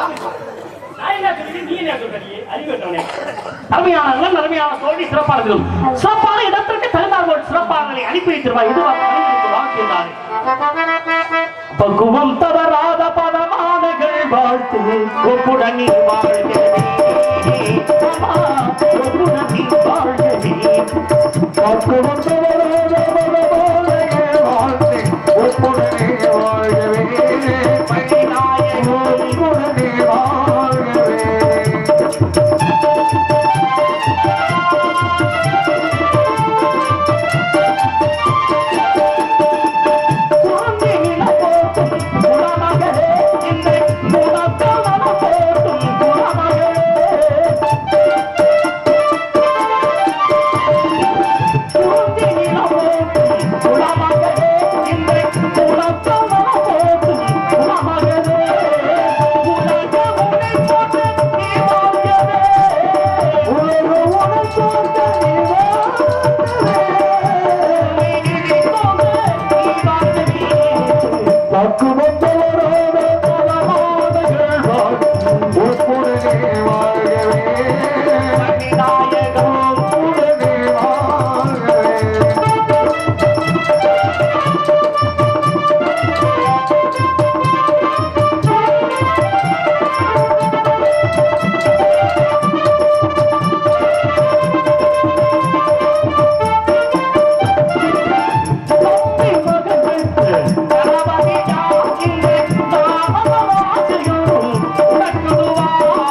நான் என்ன சொல்றேன், நீ என்ன சொல்றீங்க? அறிவுகெட்டவனே. அருமையானவர்கள், அருமையான தோழி, சிறப்பானவர்களும். சிறப்பான இடத்திற்கு தகுந்தாற்போல் சிறப்பானவர்களை அனுப்பி வைத்திருவார். இது உங்களுக்கு வாக்கியம்தான். பக்குவம் தவறாத பதமானகள் வாழ்த்து ஒப்புடன் நீ வாழ்கவே. அம்மா, ஒப்புடன் நீ வாழ்கவே. பக்குவம் தவறாத பதமானகள் வாழ்த்து ஒப்புடனே வாழ்கவே. மணிநாயகம் ஒப்புடனே வாழ்கவே. குழந்தையில போட்டும் குணமகளே, இந்த குணத்தவன போட்டும் குணமகளே. குழந்தையில போட்டும் குணமகளே, இந்த குணத்தவன போட்டும் குணமகளே. உலக உனை போட்ட நீ வாழ்கவே. உலக உனை போட்ட நீ வாழ்கவே. பக்குவத்தவரோட பலமானகள் வாழ் உட்புடனே வாழ்கவே மணிநாயகம் உடனே வாழ்கவே தம்பி மகனுக்கு தளபதியா இல்லை தாமதமாசையும் உனக்குதுவா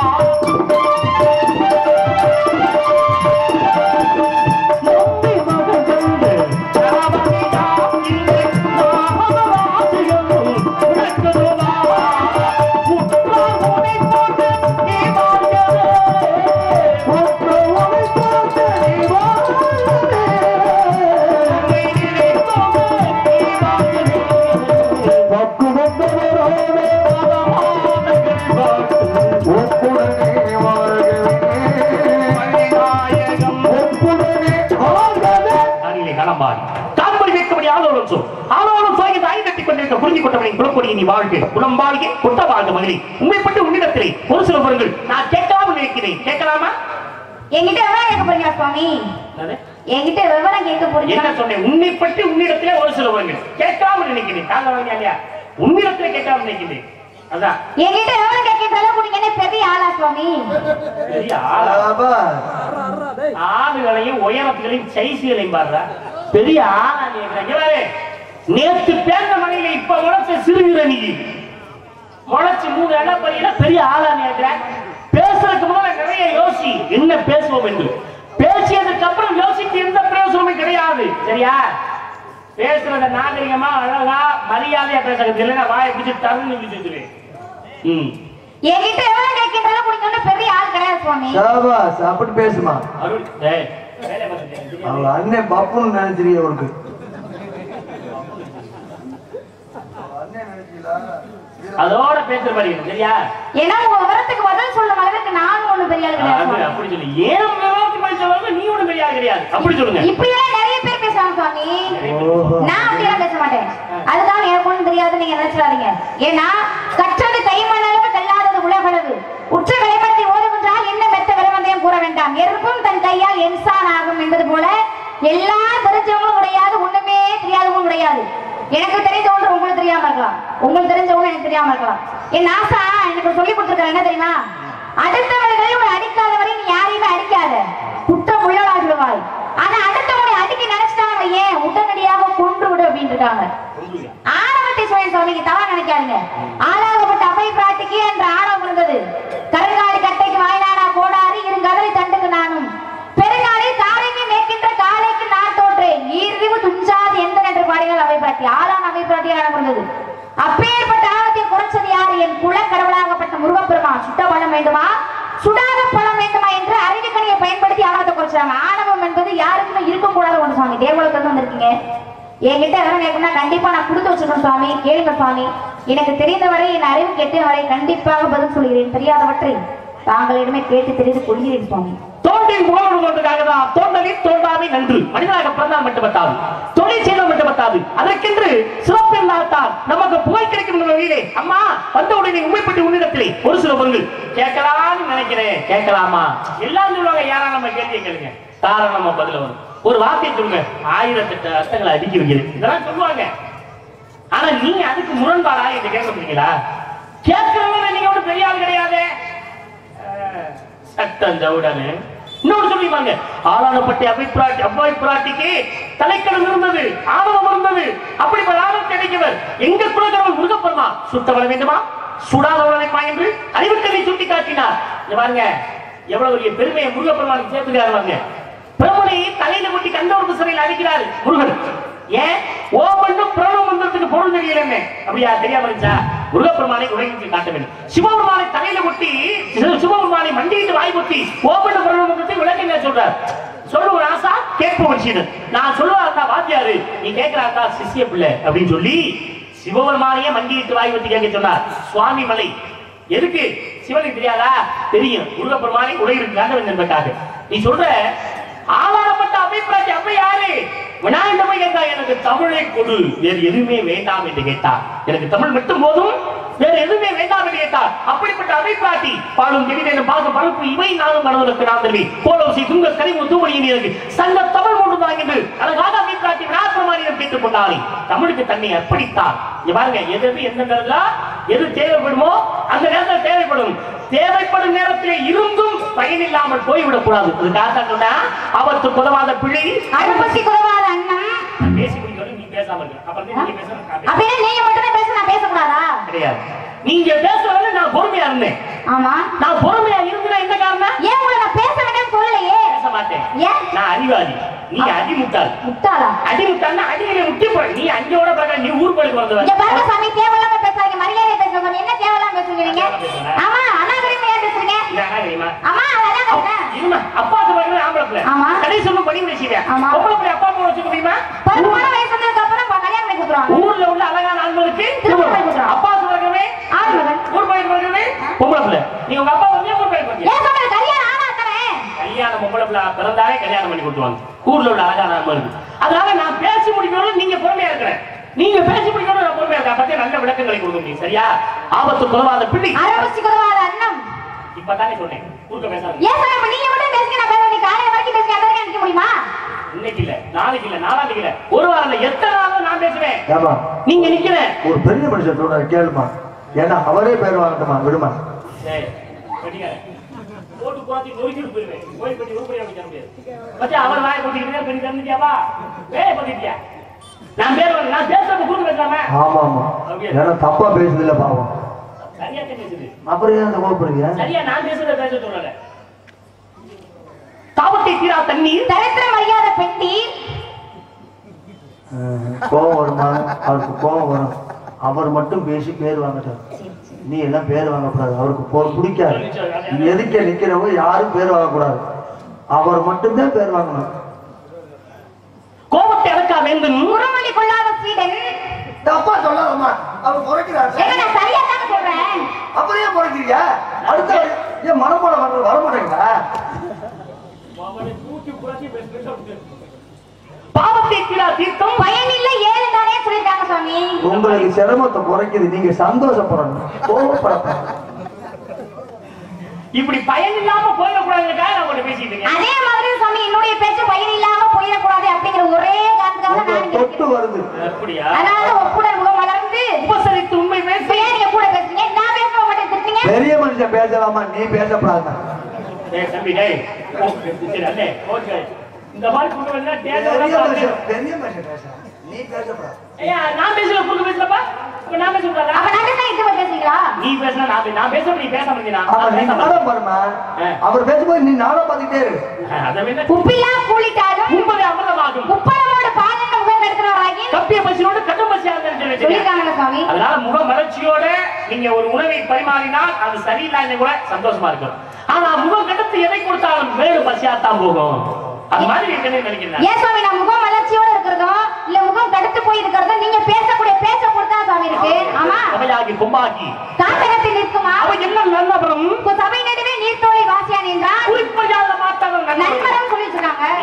தம்பி மகனுக்கு தளபதியா இல்லை தாமதமாசையும் உனக்குதுவா உற்றார் உனை போட்டு நீ வாழ்கவே உற்றார் உனை போட்டு நீ வாழ்கவே ஒரு சில பொருட்கள் நான் கேட்காமல் இருக்கிறேன் கேட்கலாமா என்கிட்ட விவரம் கேட்க போறீங்களா சுவாமி என்னது? என்கிட்ட விவரம் கேட்க என்ன போறீங்களா சொன்னேன் உன்னை பற்றி உன்னிடத்திலே ஒரு சில பொருட்கள் கேட்காமல் நினைக்கிறேன் கால வாங்கியா இல்லையா உன்னிடத்திலே கேட்காமல் நினைக்கிறேன் அதான் என்கிட்ட விவரம் கேட்க சொல்ல நீங்க என்ன பெரிய ஆளா சுவாமி பெரிய ஆளா ஆளுகளையும் உயரத்துகளையும் சைஸுகளையும் பாருடா பெரிய ஆளா நீ இருக்கிற. இங்க பாரு நேத்து பேர்ந்த மனையில இப்ப முளைச்ச சிறுகிற நீ முளைச்சு மூணு இடப்பறியில பெரிய ஆளா நீ இருக்கிற. பேசுறதுக்கு முதல்ல நிறைய யோசி என்ன பேசுவோம் என்று பேசியதுக்கு அப்புறம் யோசிக்க எந்த பிரயோசனமும் கிடையாது சரியா பேசுறத நாகரிகமா அழகா மரியாதையா பேச இல்லைன்னா வாயை பிடிச்சு தருன்னு பிடிச்சிருக்கிறேன் ம் என்கிட்ட விவரம் கேட்கின்ற அளவுக்கு நீங்க ஒண்ணும் பெரிய ஆள் கிடையாது சுவாமி சாபாஸ் அப்படி பேசுமா அருள் ஏய், வேலையை பார்த்துட்டு எனக்கு தெரியாது. அவங்க அண்ணன் பப்புன்னு நினைச்சிருக்க அவருக்கு அதோட பேசுற மாதிரி இருக்கு, சரியா ஏன்னா உங்க விவரத்துக்கு பதில் சொல்லும் அளவுக்கு நானும் ஒண்ணும் பெரிய ஆள் கிடையாது அது சுவாமி. அப்படி சொல்லு ஏன் விவரத்து மாதிரி சொல்லுவாங்க நீ ஒண்ணும் பெரிய ஆள் கிடையாது அப்படி சொல்லுங்க இப்படி எல்லாம் நிறைய பேர் பேசுறாங்க சுவாமி ஓஹோ நான் அப்படியெல்லாம் பேச மாட்டேன் அதுதான் எனக்கு ஒண்ணும் தெரியாது நீங்க நினைச்சிடாதீங்க ஏன்னா கற்றது கைமண்ணளவு கல்லாதது உலகளவு உற்ற கலைமணத்தை ஓதுகின்றால் என்ன மெத்த விரவந்தையும் கூற வேண்டாம் எறும்பும் தன் கையால் என்சான் ஆகும் என்பது போல எல்லாம் தெரிஞ்சவங்களும் கிடையாது ஒண்ணுமே தெரியாதவங்களும் கிடையாது எனக்கு தெரிஞ்ச ஒன்று உங்களுக்கு தெரியாம இருக்கலாம் உங்களுக்கு தெரிஞ்ச ஒன்று எனக்கு தெரியாம இருக்கலாம் என் ஆசா எனக்கு சொல்லி கொடுத்துருக்காரு என்ன தெரியுமா அடுத்தவர்களை உன்னை அடிக்காதவரை நீ யாரையுமே அடிக்காத குற்றம் உள்ளவாய் விடுவாய் ஆனா அடுத்தவனை அடிக்க நினைச்சிட்டாங்க ஏன் உடனடியாக கொன்று விடு அப்படின்னு இருக்காங்க ஆணவத்தை சுய சுவாமிக்கு தவறு நினைக்காதீங்க ஆளாகப்பட்ட அபய பிராட்டிக்கு என்ற ஆணவம் இருந்தது கருங்காலி கட்டைக்கு வாயிலானா கோடாரி இருங்கதலை தண்டுக்கு நானும் பெருங்காலை காலைக்கு மேற்கின்ற காலைக்கு நான் தோற்றேன் ஈர்விவு துஞ்சாது எந்த என்று பாடிகள் அவை பிராட்டி ஆளான அவை பிராட்டியாக இருந்தது அப்பேற்பட்ட ஆணவத்தை குறைச்சது யாரு என் குல கடவுளாகப்பட்ட முருகப்பெருமான் சுட்ட பழம் வேண்டுமா சுடாத பழம் வேண்டுமா என்று அறிவுக்கணியை பயன்படுத்தி ஆணவத்தை குறைச்சாங்க ஆணவம் என்பது யாருக்குமே இருக்கக்கூடாத ஒன்று சுவாமி தேவலத்துல வந்திருக்கீங்க என்கிட்ட எதாவது கேட்கணும்னா கண்டிப்பா நான் கொடுத்து வச்சிருக்கேன் சுவாமி கேளுங்க சுவாமி எனக்கு தெரிந்தவரை என் அறிவு கெட்ட வரை கண்டிப்பாக பதில் சொல்கிறேன் தெரியாதவற்றை தாங்களிடமே கேட்டு தெரிந்து கொள்கிறேன் சுவாமி தோன்றின் புகழ்வதற்காக தான் தோன்றலில் தோன்றாமை நன்று மனிதனாக பிறந்தால் மட்டும் பத்தாது தொழில் செய்தால் மட்டும் பத்தாது அதற்கென்று சிறப்பு இருந்தால்தான் நமக்கு புகழ் கிடைக்கும் என்ற வகையிலே அம்மா வந்த உடனே உண்மைப்பட்டு உன்னிடத்திலே ஒரு சில பொருள் கேட்கலாம்னு நினைக்கிறேன் கேட்கலாமா எல்லாம் சொல்லுவாங்க யாரா நம்ம கேள்வியை கேளுங்க தாராளமா நம்ம பதில வரும் ஒரு வார்த்தையை சொல்லுங்க ஆயிரத்தெட்டு அர்த்தங்களை அடுக்கி வைக்கிறேன் இதெல்லாம் சொல்லுவாங்க ஆனா நீங்க அதுக்கு முரண்பாடா என்று கேட்க போறீங்களா கேட்கிறவங்க நீங்க ஒரு பெரிய ஆள் கிடையாது அஹ், சட்டம் ஜவுடனு இன்னொரு சொல்லிப்பாங்க ஆளானப்பட்ட அபிப்பிராட்டி அவ்வாய் பிராட்டிக்கு தலைக்கணம் இருந்தது ஆணவம் இருந்தது அப்படிப்பட்ட ஆணவம் கிடைக்கவர் எங்க குலகரவன் முருகப்பெருமா சுட்ட வர வேண்டுமா சுடாதவனை என்று அறிவுக்கதை சுட்டி காட்டினார் இங்க பாருங்க எவ்வளவு பெரிய பெருமையை முருகப்பெருமானுக்கு சேர்த்துக்கிறார் பாருங்க பிரமனை தலையில கொட்டி கந்தவருக்கு சிறையில் அழைக்கிறார் முருகன் ஏன் ஓம் பண்ணும் பிரணவ மந்திரத்துக்கு பொருள் தெரியல என்ன அப்படியா தெரியாம இருந்துச்சா முருகப்பெருமானை உலகிற்கு காட்ட வேண்டும் சிவபெருமானை தலையில கொட்டி சிவ- சிவபெருமானை மண்டியிட்டு வாய் கொட்டி ஓம் பண்ணும் பிரணவ மந்திரத்தை விளக்கங்க சொல்றார் சொல்லு ஒரு ஆசா கேட்ப வச்சுன்னு நான் சொல்லுவாருந்தா வாத்தியாரு நீ கேட்கிறாத்தா சிஷ்ய பிள்ளை அப்படின்னு சொல்லி சிவபெருமானையே மண்டியிட்டு வாய் கொட்டி கேட்க சொன்னார் சுவாமி மலை எதுக்கு சிவனுக்கு தெரியாதா தெரியும் முருகப்பெருமானை உலகிற்கு காட்ட வேண்டும் என்பதற்காக நீ சொல்ற ஆளாடப்பட்ட அபிப்பிராட்டி அப்ப யாரு விநாயகர் போய் கேட்டா எனக்கு தமிழை கொடு வேறு எதுவுமே வேண்டாம் என்று கேட்டார் எனக்கு தமிழ் மட்டும் போதும் வேறு எதுவுமே வேண்டாம் என்று கேட்டார் அப்படிப்பட்ட அபிப்பிராட்டி பாடும் திடீரென பார்க்க பரப்பு இவை நானும் மனதிற்கு நான் தருவி போலோசி துங்க கனிவு தூமணியின் எனக்கு சங்க தமிழ் கொண்டு வாங்கிட்டு அழகாக அபிப்பிராட்டி விநாயகமானியம் கேட்டுக் கொண்டாரே தமிழுக்கு தன்னை அர்ப்பணித்தார் இங்க பாருங்க எது எது எந்த நேரத்துல எது தேவைப்படுமோ அந்த நேரத்தில் தேவைப்படும் தேவைப்படும் நேரத்திலே இருந்தும் பயனில்லாமல் போய்விடக் கூடாது அதுக்காக தான் சொன்னா அவருக்கு உதவாத பிழை அனுபசி குறைவாத அண்ணன் நான் பேசி முடிக்கணும் நீ பேசாம இருக்க அப்புறம் தான் நீங்க பேசணும் நான் பேச- அப்படியே நீங்க மட்டுமே பேச நான் பேசக்கூடாதா கிடையாது நீங்க பேசுறதுல நான் பொறுமையா இருந்தேன் ஆமா நான் பொறுமையா இருந்தேன் என்ன காரணம் ஏன் உங்களை நான் பேச வேண்டாம்னு சொல்லலையே பேச மாட்டேன் ஏன் நான் அறிவாளி நீங்க அடிமுட்டாள் முட்டாளா அடிமுட்டாள்னா அடியில முட்டி போற நீ அஞ்சோட பிரகாரம் நீ ஊர் போய் வந்தவன் இங்க பாருங்க சாமி தேவையில்லாம பேசாதீங்க மரியாதை பேசுங்க என்ன தேவையில்லாம பேசுறீங்க ஆமா அநாகரிகமா ஏன் பேசுறீங்க இல்ல, அண்ணா தெரியுமா ஆமா அது அநாகரிகம் இருமா, அப்பா சொல்றது ஆம்பளை பிள்ளை. ஆமா. கடைசி ஒண்ணும் பண்ணி முடிச்சீங்க. ஆமா. பொம்பளை பிள்ளை அப்பா அம்மா வச்சுக்க முடியுமா? பருவமான வயசு வந்ததுக்கு அப்புறம் ப- கல்யாணம் பண்ணி கொடுத்துருவாங்க ஊர்ல உள்ள அழகான ஆண்களுக்கு திருமணம் பண்ணி கொடுத்துருவாங்க. அப்பா சொல்றவே ஆண் மகன். ஊர் பையன் சொல்றவே பொம்பளை பிள்ளை. நீ உங்க அப்பா வந்து ஊர் பையன் வந்து ஏன் சொல்றது கல்யாணம் ஆனா தானே கல்யாணம் பொம்பளை பிள்ளை பிறந்தாலே கல்யாணம் பண்ணி கொடுத்துருவாங்க ஊர்ல உள்ள அழகான ஆண்களுக்கு அதனால நான் பேசி முடிக்கணும் நீங்க பொறுமையா இருக்கிறேன் நீங்க பேசி முடிக்கணும் நான் பொறுமையா இருக்கேன் பத்தி நல்ல விளக்கங்களை கொடுக்க முடியும் சரியா ஆபத்து குறவாத பிள்ளை அனுபசி குறைவாத அண்ணன் இப்பதானே சொன்னேன் ஊருக்கு பேசாத ஏன் சாமி இப்ப நீங்க மட்டும் பேசுங்க நான் பேச வேண்டிய காலையில வரைக்கும் பேசுங்க அந்த வரைக்கும் நிக்க முடியுமா இன்னைக்கு இல்ல நாளைக்கு இல்ல நாளான்னைக்கு இல்ல ஒரு வாரம் இல்ல எத்தனை நாளும் நான் பேசுவேன் ஏமா நீங்க நிக்கிறேன் ஒரு பெரிய மனுஷன் சொல்றாரு கேளுமா ஏன்னா அவரே பேர் வாங்கட்டுமா விடுமா சரி, வெட்டிக்காரன். போட்டு குழந்தை நொறுக்கிட்டு போயிருவேன். கோயில் பெட்டி உருப்படியா வைக்க முடியாது. மச்சான், அவர் வாயை கொட்டிக்கிட்டு பெரிய தந்துட்டியாப்பா? வேலையை பண்ணிட்டியா? நான் பேர் வரல. நான் பேசுறப்ப கூட்டு பேசலாமா? ஆமா ஆமா ஏன்னா தப்பா பேசுது இல்ல பாவம் சரியா தான் பேசுது. அப்புறம் ஏன் அந்த கோபப்படுறீங்க சரியா நான் பேசுறத பேச சொல்லல. தாபத்தை தீரா தண்ணீர் தரித்திரம் அறியாத பெண்டி அஹ், கோபம் வருமா அவருக்கு கோபம் வரும் அவர் மட்டும் பேசி பேர் வாங்கட்டார் நீ எல்லாம் பேர் வாங்கக்கூடாது அவருக்கு போ பிடிக்காது நீ எதுக்க நிக்கிறவங்க யாரும் பேர் வாங்கக்கூடாது அவர் மட்டும்தான் பேர் வாங்கணும் கோபத்தை அடக்கா வேண்டும் குறுமொழி கொள்ளாத சீடன் தப்பா சொல்லாதம்மா அவர் குறைக்கிறார் ஏங்க நான் சரியா தானே சொல்றேன் அப்புறம் ஏன் குறைக்கிறீங்க அடுத்த ஏன் மனப்போட வர வர மாட்டேங்களா பாவத்தை தீரா தீர்த்தம் பயனில்லை ஏழு தானே சொல்லிட்டாங்க சுவாமி உங்களுக்கு சிரமத்தை குறைக்குது நீங்க சந்தோஷப்படணும் கோபப்படணும் இப்படி பயன் இல்லாம போயிடக்கூடாதுக்காக நான் உங்கள்ட்ட பேசிட்டு இருக்கேன் அதே மாதிரி சுவாமி என்னுடைய பேச்சு பயன் இல்லாம போயிடக்கூடாது அப்படிங்கிற ஒரே காரணத்துக்காக உங்களை நான் இங்க தொட்டு இருக்கேன். வருது அப்படியா அதனால ஒப்புடன் முகம் வளர்ந்து உபசரித்து உண்மை பேசி இப்ப ஏன் நீங்க கூட பேசுறீங்க நான் பேச மாட்டேன் திட்டுங்க பெரிய மனுஷன் பேசலாமா நீ பேசப்படாத டேய் தம்பி டேய் ஓ, சரி அல்லே ஓகே இந்த மாதிரி கொண்டு வந்தா பெரிய டேய் மனுஷன் பெரிய மனுஷன் பேசலாம் நீ பேசப்படாத ஐயா நான் பேசல குறுக்கு பேசலப்பா இப்ப நான் பேச கூடாதா அப்ப நான் பேசினா இது பேசுறீங்களா நீ பேசினா நான் பே- நான் பேச நீ பேச முடியும் நான் ஆமா நீ பேச நாடகம் பாருமா ஆ. அவர் பேசும்போது நீ நாடகம் பார்த்துக்கிட்டே இரு அதை வேணா உப்பில்லா கூலிட்டாலும் முப்பது அமிர்தமாகும் உப்பளமோடு பாலன முகம் கெடுக்கிறவராகி கப்பிய பசியோடு கட்டும் பசியாக சொல்லி சொல்லியிருக்காங்க சுவாமி அதனால முக மலர்ச்சியோட நீங்க ஒரு உணவை பரிமாறினால் அது சரியில்லாத கூட சந்தோஷமா இருக்கும் ஆனா முகம் கெடுத்து எதை கொடுத்தாலும் வேறு பசியாத்தான் போகும் அது மாதிரி இருக்கணும்னு நினைக்கிறேன் ஏன் சுவாமி நான் முகம் வளர்ச்சியோட இருக்கிறதும் இல்ல முகம் தடுத்து போய் இருக்கிறதும் நீங்க பேசக்கூடிய பேச பொறுத்தா சுவாமி இருக்கு ஆமா சபையாகி கொம்பாக்கி காந்தகத்தில் நிற்குமா அவ என்ன நல்லபுறம் உங்க சபை நடுவே நீர்த்தோலை வாசியான் என்றால் குறிப்பையால மாத்தவன்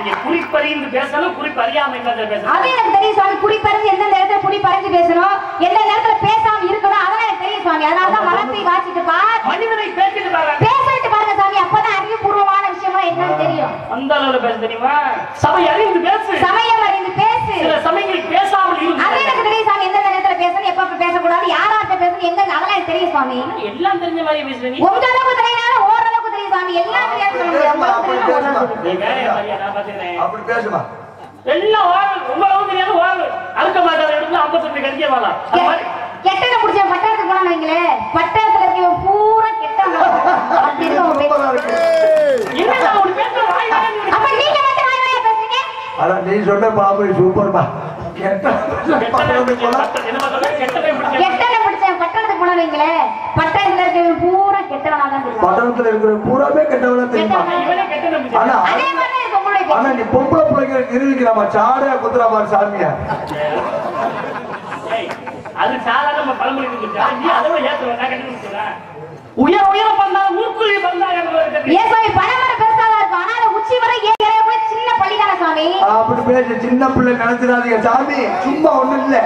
நீங்க குறிப்பறிந்து பேசணும் குறிப்பறியாம இல்லாத அது பேசணும் எனக்கு தெரியும் சுவாமி குறிப்பறிஞ்சு எந்த நேரத்துல குறி பறிஞ்சு பேசணும் எந்த நேரத்துல பேசாம இருக்கணும் அதெல்லாம் எனக்கு தெரியும் சுவாமி அதனாலதான் மலத்தை வாசிட்டு பார் மனிதனை பேசிட்டு பாருங்க பேசிட்டு பாருங்க சாமி அப்பதான் அறிவுபூர்வமான விஷயமா என்னன்னு தெரியும் அந்த அளவுல பேச தெரியுமா சபை அறிந்து பேசு சமயம் அறிந்து பேசு சில சமயங்களில் பேசாமல் அது இருந்து எனக்கு தெரியும் சாமி எந்த நேரத்துல பேசணும் எப்ப எப்ப பேசக்கூடாது யாராட்ட பேசணும் எங்க அதெல்லாம் எனக்கு தெரியும் சுவாமி எல்லாம் தெரிஞ்ச மாதிரி பேசுற நீ உங்க அளவுக்கு தெரியனாலும் ஓரளவுக்கு தெரியும் சாமி எல்லாம் தெரியாது சொல்ல முடியாது பேசுமா, அப்படி உங்களுக்கு தெரியும், பேசுமா. ஓரளவுக்கு நீ தெரியும். வேலையை பாரியா, நான் பாத்துக்கிறேன் அப்படி பேசுமா எல்லாம் ஓரல் உங்களவும் தெரியாது ஓரல் அறுக்க மாட்டாத இடத்துல ஐம்பத்தெட்டு கடிக்க வேணாம் அது மாதிரி கெட்டதை முடிச்ச பட்டணத்துக்கு போனான்னு வைங்களேன் பட்டணத்துல இருக்கவன் பூரா கெட்டவன் அப்படி இருக்கும் உன் பேச்சு. சூப்பரா இருக்கு. என்ன நான் ஒரு பேசுற வாய் வேலை நீ அப்ப நீங்க மட்டும் வாய் வாயா பேசுறீங்க அதான் நீ சொன்ன பாம்பு சூப்பர்மா கேட்டா கெட்டதை பிடிச்ச பட்ட- என்ன சொல்ற? கெட்டதை பிடிச்ச கெட்டதை முடிச்ச பட்டணத்துக்கு போனான்னு வைங்களேன் பட்டணத்துல இருக்கவன் பூரா கெட்டவனா தான் தெரியும் பட்டணத்துல இருக்கிற பூராமே கெட்டவனா தெரியுமா இவனே கெட்டதை பிடிச்ச ஆனா அதே மாதிரி தான் இருக்கும் உங்களுடைய ஆனா பேச்சு நீ பொம்பளை பிள்ளைங்க நிரூபிக்கலாமா சாடையா குத்துறாமா சாமியா ஏய், அது சாதாரண நம்ம பழமொழி இருந்துச்சா? நீ அதை விட ஏத்துவ, நான் கண்டுபிடிச்சேனா? உயர உயர பண்ணால் ஊர்க்குழி பண்ணால் என்பது ஏன் சாமி பணமரம் பெருசாதான் இருக்கும் ஆனா அந்த உச்சி வரை ஏறி இறங்க போய் சின்ன பள்ளிதான சாமி அப்படி பேச சின்ன பிள்ளை நினைச்சிடாதீங்க சாமி சும்மா ஒண்ணும் இல்ல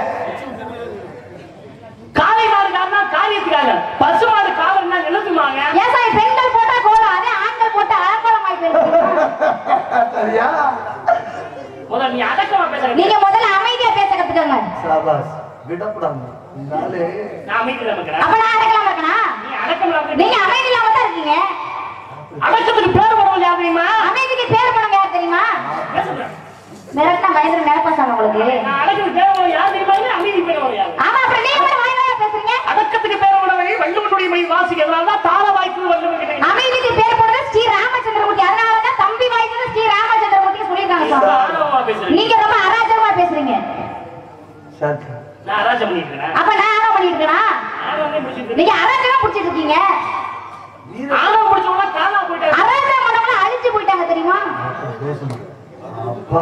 காளை மாடு காரணா காரியத்துக்காக பசு மாடு காவல்னா நிலத்துமாங்க ஏன் சாமி பெண்கள் போட்டா கோலம் அதே ஆண்கள் போட்டா அலங்கோலம் ஆகி போயிருக்கு சரியா முதல்ல நீ அடக்கமா பேச நீங்க முதல்ல அமைதியா பேச கத்துக்கோங்க சாபாஸ் விடப்படாம இருந்தாலே நான் அமைதி நமக்கு அப்ப நான் அடக்கலாம் இருக்கனா நீ அடக்கம் இல்லாம நீங்க அமைதி இல்லாம தான் இருக்கீங்க அடக்கத்துக்கு பேர் வருவது யார் தெரியுமா அமைதிக்கு பேர் போனவங்க யார் தெரியுமா பேசுங்க. மிரட்டினா பயந்துரு நினைப்பா சாமி உங்களுக்கு நான் அடக்கத்துக்கு பேர் வருவது யார் தெரியுமா அமைதி பேர் வருவது யார் ஆமா அப்புறம் நீங்க மட்டும் வாய் வாயா பேசுறீங்க அடக்கத்துக்கு பேர் வருவதை வள்ளுவனுடைய மொழி வாசிக்கிறதுனால தான் தாள வாய்ப்பு வள்ளுவன் கிடையாது அமைதிக்கு பேர் போனது ஸ்ரீ ராமச்சந்திரமூர்த்தி அதனாலதான் தம்பி வாய்த்தது ஸ்ரீ ராமச்சந்திரமூர்த்தி சொல்லியிருக்காங்க சாமி ஆணவமா பேசுறேன் நீங்க ரொம்ப அராஜகமா பேசுறீங்க சரி நான் அராஜம் பண்ணிட்டு இருக்கேன் அப்ப நான் என்ன பண்ணிட்டு இருக்கேனா ஆணவமே பிடிச்சிட்டு நீங்க அராஜகம் பிடிச்சிட்டு இருக்கீங்க ஆணவம் பிடிச்சவங்க காணா போயிட்டாரு அராஜகம் பண்ணவங்க அழிச்சு போயிட்டாங்க தெரியுமா பேசுமா அப்பா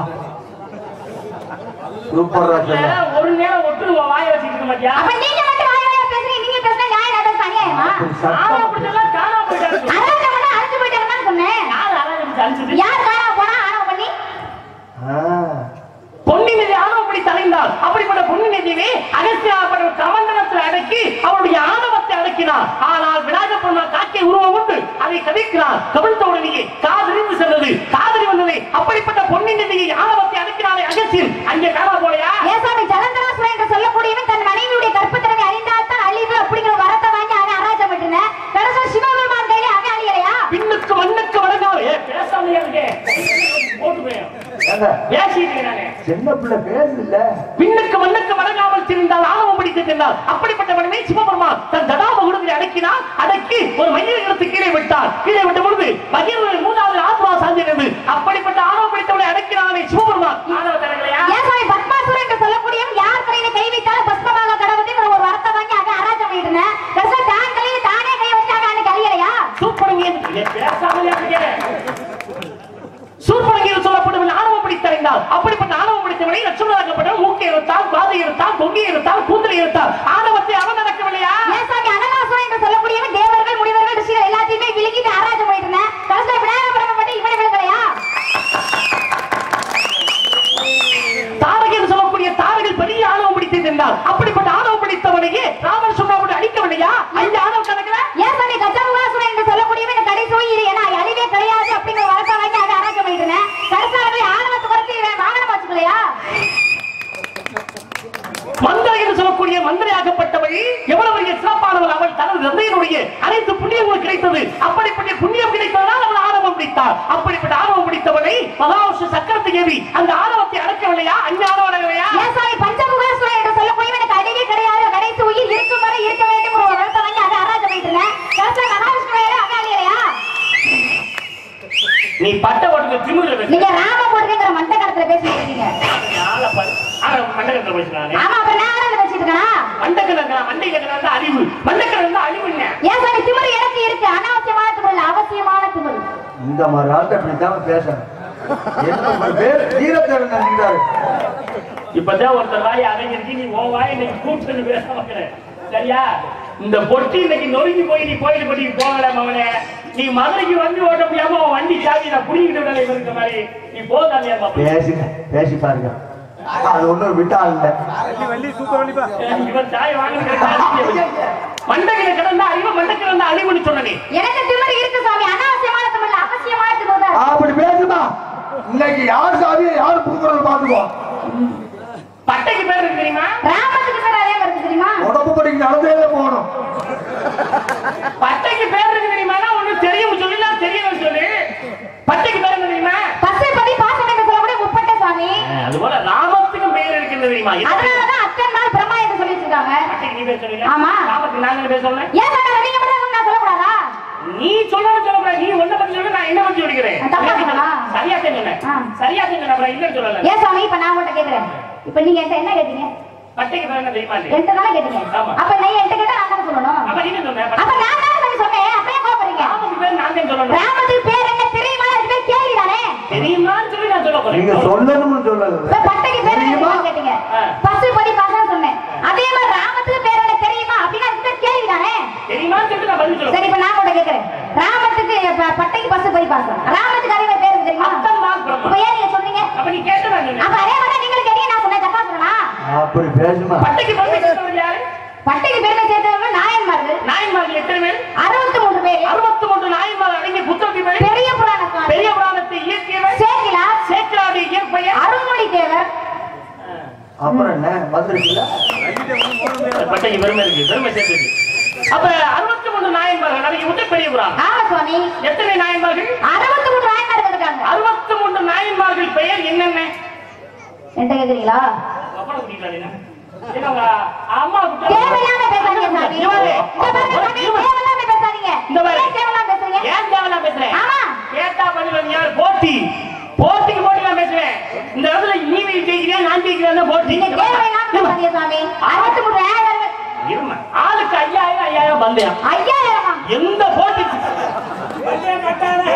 சூப்பர் ராஜா ஒரு நேரம் ஒட்டு உன் வாயை வச்சுட்டு இருக்க மாட்டியா அப்ப நீங்க மட்டும் வாய் வாயா பேசுறீங்க நீங்க பேசுனா நியாயம் நடக்கும் அநியாயமா ஆணவம் பிடிச்சவங்க காணா போயிட்டாரு அராஜகம் பண்ணா அழிச்சு போயிட்டாங்கன்னு சொன்னேன் யார் அராஜம் பிடிச்சு அழிச்சது யார் காணா போனா ஆணவம் பண்ணி பொன்னி நதி ஆணவப்படி தலைந்தாள் அப்படிப்பட்ட பொன்னி நதியை அகஸ்தியாப்பட்ட கமண்டலத்தில் அடக்கி அவருடைய ஆணவத்தை அடக்கினார் ஆனால் விநாயக பெருமாள் காக்கை உருவம் உண்டு அதை கவிக்கிறார் கவிழ்த்த உடனேயே காதறிந்து சென்றது காதறி வந்தது அப்படிப்பட்ட பொன்னி நதியை ஆணவத்தை அடக்கினாலே அகஸ்தியன் அங்கே காணா போலையா ஏசாமி ஜலந்தராசுரன் என்று சொல்லக்கூடியவன் தன் மனைவியுடைய கற்பத்திறனை அறிந்தால்தான் அழிவு அப்படிங்கிற வரத்தை வாங்கி அவன் அராஜம் விட்டுனேன் கடைசியில் சிவபெருமான் கையில அவன் அழியலையா பின்னுக்கு மண்ணுக்கு வணங்காம ஏ பேசாமையா இருக்கே போட்டு போய் ஏங்க பேசிட்டு இருக்கேன் நானு. சின்ன பிள்ளை பேசல பின்னுக்கு மண்ணுக்கு வணங்காமல் திரிந்தால் ஆணவம் பிடித்து திரிந்தால் அப்படிப்பட்டவனே சிவபெருமான் தன் தடாம குடும்பத்தை அடக்கினார் அடக்கி ஒரு மனித இடத்து கீழே விட்டார் கீழே விட்ட பொழுது பகிர்வு மூன்றாவது ஆத்மா சார்ந்திருந்தது அப்படிப்பட்ட ஆணவம் பிடித்தவனை அடக்கினானே சிவபெருமான் ஆணவ தரங்களையா ஏசாமி பத்மாசுரன் என்று சொல்லக்கூடியவன் யார் தலையில கை வைத்தாலும் பஸ்மமாக கடவுளுங்கிற ஒரு வரத்தை வாங்கி அவன் அராஜம் விட்டுனேன் கடைசியில் தான் கையில தானே கை வச்சு அவன் அன்னைக்கு அழியலையா சூப்பரங்க பேசாமலே இருக்கேன் சூர்பனகியில் சொல்லப்படும் ஆணவம் பிடித்தறிந்தால் அப்படிப்பட்ட ஆணவம் பிடித்தவனை லட்சுமணாக்கப்பட்ட மூக்கை இருந்தால் பாதை இருந்தால் தொங்கி இருந்தால் கூந்தலை இருந்தால் ஆணவத்தை அவன் நடக்கவில்லையா ஏசாமி அனகாசுரன் என்று சொல்லக்கூடியவன் தேவர்கள் முனிவர்கள் ரிஷிகள் எல்லாத்தையுமே விழுங்கிட்டு அராஜம் விட்டுனேன் கடைசியில் விநாயகர் பிரம்மன் மட்டும் இவனை விழுங்கலையா தாரகை என்று சொல்லக்கூடிய தாரகள் பெரிய ஆணவம் பிடித்திருந்தால் அப்படிப்பட்ட ஆணவம் பிடித்தவனையே ராமன் சொன்னபடி அடிக்கவில்லையா ஐந்து ஆணவம் கணக்குல ஏசாமி கஜமுகாசுரன் என்று சொல்லக்கூடியவன் இந்த கடைசி உயிர் ஏன்னா அழிவே கிடையாது அப்படிங்கிற வரத்தை வாங்கி அவன் அராஜம் விட்டுனேன் கடைசியில் போய் ஆணவத்தை குறைச்சி இவன் வாகனம் வச்சுக்கலையா மந்திரை என்று சொல்லக்கூடிய மந்திரையாகப்பட்டவள் எவ்வளவு பெரிய சிறப்பானவள் அவள் தனது தந்தையினுடைய அனைத்து புண்ணியமும் கிடைத்தது அப்படிப்பட்ட புண்ணியம் கிடைத்ததனால் அவள் ஆணவம் பிடித்தார் அப்படிப்பட்ட ஆணவம் பிடித்தவளை மகாவிஷ்ணு சக்கரத்தை ஏவி அந்த ஆணவத்தை அடக்கவில்லையா அஞ்சு ஆணவம் அடக்கவில்லையா ஏசாமி பஞ்சமுகாசுரன் என்று சொல்லக்கூடியவன் எனக்கு அழிவே கிடையாது கடைசி உயிர் இருக்கும் வரை இருக்க வேண்டும் ஒரு வரத்தை வாங்கி அவன் அராஜம் விட்டுனேன் கடைசியில் மகாவிஷ்ணு வேலை அவன் அழியலையா நீ பட்ட ஓட்டுக்கு திமிரில் பேச நீங்க ராம போட்டுங்கிற மந்த கடத்துல பேசிட்டு இருக்கீங்க மண்டகத்தில் பேசுறானே ஆமா அப்ப நான் ஆனந்த பேசிட்டு இருக்கேனா மண்டக்கணக்கா மண்டைக்கணக்கா அறிவு மண்டக்கணக்கா அழிவு என்ன ஏசாமி திமிரு எனக்கு இருக்கு அனாவசியமான திமிரு இல்ல, அவசியமான திமிரு இந்த மாதிரி ஆள்கிட்ட இப்படித்தான் பேசணும் என்ன உங்க பேர் வீரத்தேவன் நினைக்கிறாரு இப்பதான் ஒருத்தர் வாய் அடைஞ்சிருக்கு நீ உன் வாயை நீ கூப்பிட்டு பேச வைக்கிற சரியா இந்த பொட்டி இன்னைக்கு நொறுங்கி போய் நீ கோயில் பட்டிக்கு போகல மவனே நீ மதுரைக்கு வண்டி ஓட்ட முடியாம உன் வண்டி சாவி நான் புடிங்கிட்டு விடலை இருக்கிற மாதிரி நீ போகாதே பேசுங்க பேசி பாருங்க அது ஒண்ணும் விட்டா இல்ல இவன் சாய் வாங்க மண்டக்கில கிடந்தா அறிவு மண்டக்கில இருந்தா அழிவுன்னு சொன்ன நீ எனக்கு திமிரு இருக்கு சாமி அனாவசியமான திமிரு அவசியமான திமிரு அப்படி பேசுமா இன்னைக்கு யார் சாவியை யார் புதுக்குறது பாத்துக்கோ பட்டைக்கு பேர் இருக்கு தெரியுமா ராமத்துக்கு பேர் அதே மாதிரி தெரியுமா உடம்பு படிக்கு நடந்தே போகணும் பட்டைக்கு பேர் இருக்கு தெரியுமா ஒண்ணு தெரியும் சொல்லி நான் தெரியும் சொல்லி பட்டைக்கு பேர் என்ன தெரியுமா பசை பதி பாசம் என்று சொல்லக்கூடிய முப்பட்ட சாமி அது போல ராமத்துக்கும் பெயர் இருக்குது தெரியுமா அதனாலதான் அத்தனை நாள் பிரம்மா என்று சொல்லி வச்சிருக்காங்க பட்டைக்கு நீ பேர் சொல்லல ஆமா. ராமத்துக்கு நாங்க பேர் சொல்லல ஏன் சொன்னாங்க நீங்க மட்டும் தான் நான் சொல்லக்கூடாதா நீ சொல்லணும் சொல்லக்கூடாது நீ ஒன்ன பத்தி சொல்லு நான் என்ன பத்தி சொல்லிக்கிறேன் தப்பா சொன்னனா? சரியா சொன்னேன் ஆ. சரியா சொன்னேன் அப்புறம் இல்லைன்னு சொல்லல ஏன் சாமி இப்ப நான் உங்கள்ட்ட கேக்குறேன் இப்ப நீங்க என்கிட்ட என்ன கேட்டீங்க பட்டைக்கு பேர் என்ன தெரியுமா இல்லையா? என்கிட்ட தானே கேட்டீங்க ஆமா. அப்ப நீ என்கிட்ட கேட்டா நான் தானே சொல்லணும் அப்ப நீ என்ன சொன்ன அப்ப நான் தானே சாமி சொன்னேன் அப்பயே கோபப்படுறீங்க ராமத்துக்கு பேர் நான் தான் சொல்லணும் ராமத்துக்கு பேர் என்ன தெரியுமா அது பேர் கேள்வி தானே தெரியுமான்னு சொல்லி நான் சொல்ல போறேன் நீங்க சொல்லணும்னு சொல்லல இப்ப பட்டைக்கு பேர் என்ன தெரியுமா? தெரியுமா கேட்டீங்க ஆ. பசு பதி பாசம் சொன்னேன் அதே மாதிரி ராமத்துக்கு பேர் என்ன தெரியுமா அப்படின்னா அது பேர் கேள்வி தானே தெரியுமான்னு சொல்லி நான் பதில் சொல்ல சரி இப்ப நான் கூட கேக்குறேன் ராமத்துக்கு ப- பட்டைக்கு பசு பதி பாசம் ராமத்துக்கு அதே மாதிரி பேர் இருக்கு தெரியுமா அத்தம் தான் பிரம்மா. இப்ப ஏன் நீங்க சொன்னீங்க அப்ப நீ கேட்டு நான் சொன்னேன் அப்ப அதே மாதிரி நீங்களும் கேட்டீங்க நான் சொன்னேன் தப்பா சொன்னா அப்படி பேசுமா பட்டைக்கு பெருமை சேர்த்தவர் யாரு பட்டைக்கு பெருமை சேர்த்தவங்க நாயன்மார்கள் நாயன்மார்கள் எத்தனை பேர் அறுபத்தி மூன்று பேர் அறுபத்தி மூன்று நாயன்மார்கள் அடங்கிய புத்தகத்தின் பேர் பெரிய புராண சுவாமி பெரிய புராணத்தை இயக்கியவர் சேக்கிலார் சேக்கலாடு இயற்பெயர் அருள்மொழி தேவர் அப்புறம் என்ன வந்துருக்குல்ல பட்டைக்கு பெருமை இருக்கு பெருமை சேர்த்துருக்கு அப்ப அறுபத்தி மூன்று நாயன்மார்கள் அடங்கிய புத்தக பெரிய புராணம் ஆமா சுவாமி எத்தனை நாயன்மார்கள் அறுபத்தி மூன்று நாயன்மார்கள் இருக்காங்க அறுபத்தி மூன்று நாயன்மார்கள் பெயர் என்னென்ன என்கிட்ட கேக்குறீங்களா அப்பா கூட்டிட்டு என்ன ஏன்னா உங்க அம்மா கூப்பிட்டா- தேவையில்லாம பேசாதீங்க சாமி இங்க பாரு. இந்த பாருங்க சாமி தேவையில்லாம பேசாதீங்க இந்த பாரு. ஏன் தேவையில்லாம பேசுறீங்க ஏன் தேவையில்லாம் பேசுறேன் ஆமா கேட்டா பதில் யார் போட்டி போட்டிக்கு போட்டி நான் பேசுவேன் இந்த இடத்துல நீ ஜெயிக்கிறியா நான் ஜெயிக்கிறேன் போட்டி நீங்க தேவையில்லாம பேசாதீங்க சாமி அறுபத்தி மூன்று நாயன்மார்கள் இருமா ஆளுக்கு ஐயாயிரம் ஐயாயிரம் பந்தயம் ஐயாயிரமா எந்த போட்டி பந்தயம் கட்டாத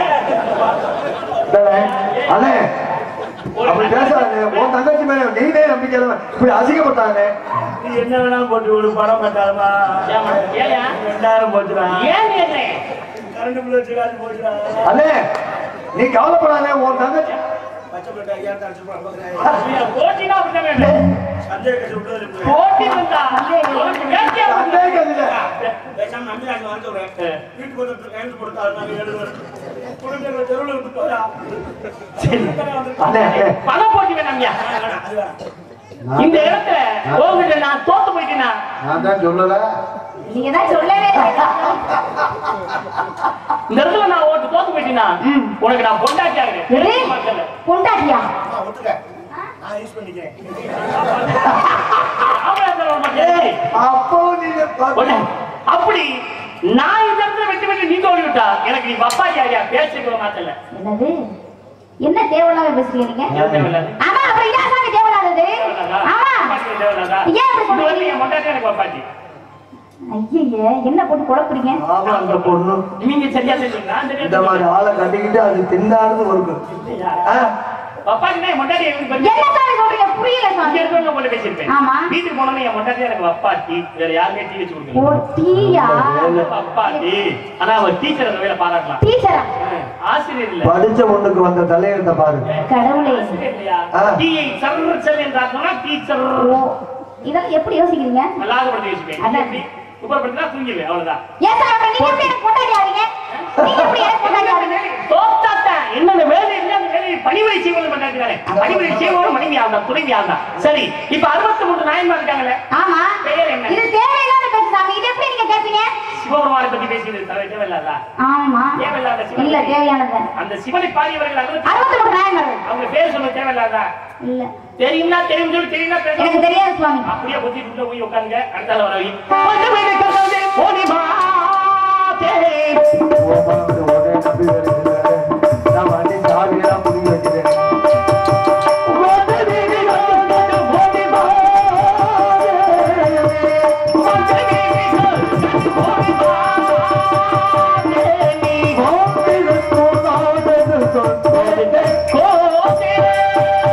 அண்ணே, அண்ணே அப்படி பேசாதே உன் தங்கச்சி மேல நீனே நம்பிக்கை இல்லாம இப்படி அசிங்கப்பட்டானே நீ என்ன வேணா போட்டு ஒரு படம் கட்டாதமா ஏம்மா, ஏயா? ரெண்டாயிரம் போச்சுடா ஏன் என்ன கரண்ட் பில் வச்சு காசு போச்சுடா அண்ணே நீ கவலைப்படாதே உன் தங்கச்சி பச்சை பிள்ளை ஐயாயிரத்தி அடிச்சு போடுறாங்க போட்டினா அப்படிதான் வேணும் சஞ்சய் கட்சி விட்டு இருக்கு போட்டி வந்தா உனக்கு வேட்டியா அண்ணே கதில பேசாம நம்பி அங்க வந்து சொல்றேன் வீட்டுக்கு வந்து கையெழுத்து கொடுத்தா நாங்க எழுதுவோம் குழந்தைங்க தெருவில் இருந்து போயா அண்ணே அண்ணே பண போட்டி வேணாம்யா அதுதான் நான் இந்த இடத்துல உங்ககிட்ட நான் தோத்து போயிட்டேனா நான் தான் சொல்லல நீங்க தான் சொல்லவே இல்லை. இந்த இடத்துல நான் ஓட்டு தோத்து போயிட்டேனா உனக்கு நான் பொண்டாட்டி ஆகிறேன் எது? தெரியுமா மக்கள் பொண்டாட்டியா அம்மா, ஒத்துக்க நான் யூஸ் பண்ணிக்கிறேன் ஏய், அப்போ நீங்க ஒண்ணு. அப்படி நான் இந்த இடத்துல வெட்டி வெட்டி நீ தோல்வி விட்டா எனக்கு நீ பப்பாட்டி ஐயா பேசிக்க மாட்டல என்னது என்ன தேவையில்லாம பேசுறீங்க நீங்க தேவையில்லாது ஆமா அப்புறம் ஏன் சாமி தேவையில்லாதது ஆமா தேவையில்லாதா ஏன் அப்படி இது வந்து சொல்றீங்க என் பொண்டாட்டி எனக்கு பப்பாட்டி ஐயய்ய என்ன போட்டு குழப்புறீங்க ஆமா அந்த பொண்ணு நீங்க சரியா தெரியுங்க நான் சரியா இந்த மாதிரி ஆளை கட்டிக்கிட்டு அது திண்டாடுது ஒரு பப்பாட்டினா என் பொண்டாட்டி எனக்கு என்ன கொஞ்சம் சாமி சொல்றீங்க புரியல இங்க சாமி இருக்கவங்க போல பேசியிருப்பேன் ஆமா. வீட்டுக்கு போனோம்னா என் பொண்டாட்டி எனக்கு பப்பாட்டி வேற யாருமே டீ வச்சு ஓ கொடுக்கல டீயா பப்பாட்டி ஆனா அவன் டீச்சர் அந்த வேலை பாராட்டலாம் டீச்சரா ஆசிரியர் இல்ல படிச்ச பொண்ணுக்கு வந்த தலையெழுத்த பாரு கடவுளே ஆசிரியர் இல்லையா ஆ. டீயை சர் சர் என்றாக்கணும்னா டீச்சர் ஓ இதெல்லாம் எப்படி யோசிக்கிறீங்க நல்லாகப்படுத்தி வச்சுப்பேன் அதான். எப்படி குப்பப்படுத்தினா தூங்கிடுவேன் அவ்வளவுதான் ஏன் சார் அப்புறம் நீங்க எப்படி எனக்கு பொண்டாட்டி ஆவீங்க நீங்க எப்படி எனக்கு பொண்டாட்டி ஆவீங்க தோத்தாத்தான் என்னென்ன வேலை இல்லை அந்த வேலையை பணிவிடை செய்வது பண்ணாங்க பணிவிடை செய்வோம் மனைவி ஆகலாம் துணைவி ஆகலாம் சரி இப்ப அறுபத்தி மூன்று நாயன்மா இருக்காங்களே ஆமா பெயர் என்ன? இது தேவையில்லாத பேசு சாமி இது எப்படி நீங்க கேட்பீங்க சிவபெருமானை பத்தி பேசியது தவிர தேவையில்லாதா ஆமா தேவையில்லாத சிவன் இல்ல தேவையானது அந்த சிவனை பாடியவர்கள் அறுபத்தி அறுபத்தி மூணு நாயன்மார்கள் அவங்க பேர் சொல்ல தேவையில்லாதா இல்ல தெரியும்னா தெரியும் சொல்லி தெரியும்னா எனக்கு பேச தெரியாது சுவாமி அப்படியே புத்தி உள்ள போய் உட்காருங்க அடுத்தால வர வை. கொஞ்சம் மேலே கதவுதே, ஓடி மாதே. ஒரே நம்பி வருகிறது நான் வண்டி சாவியெல்லாம் புரிய வச்சுட்டேன் ஓடி வீதி வந்து ஓடி மாதே. ஓடி வீதி வந்து ஓடி மாதே. நீ கோதே.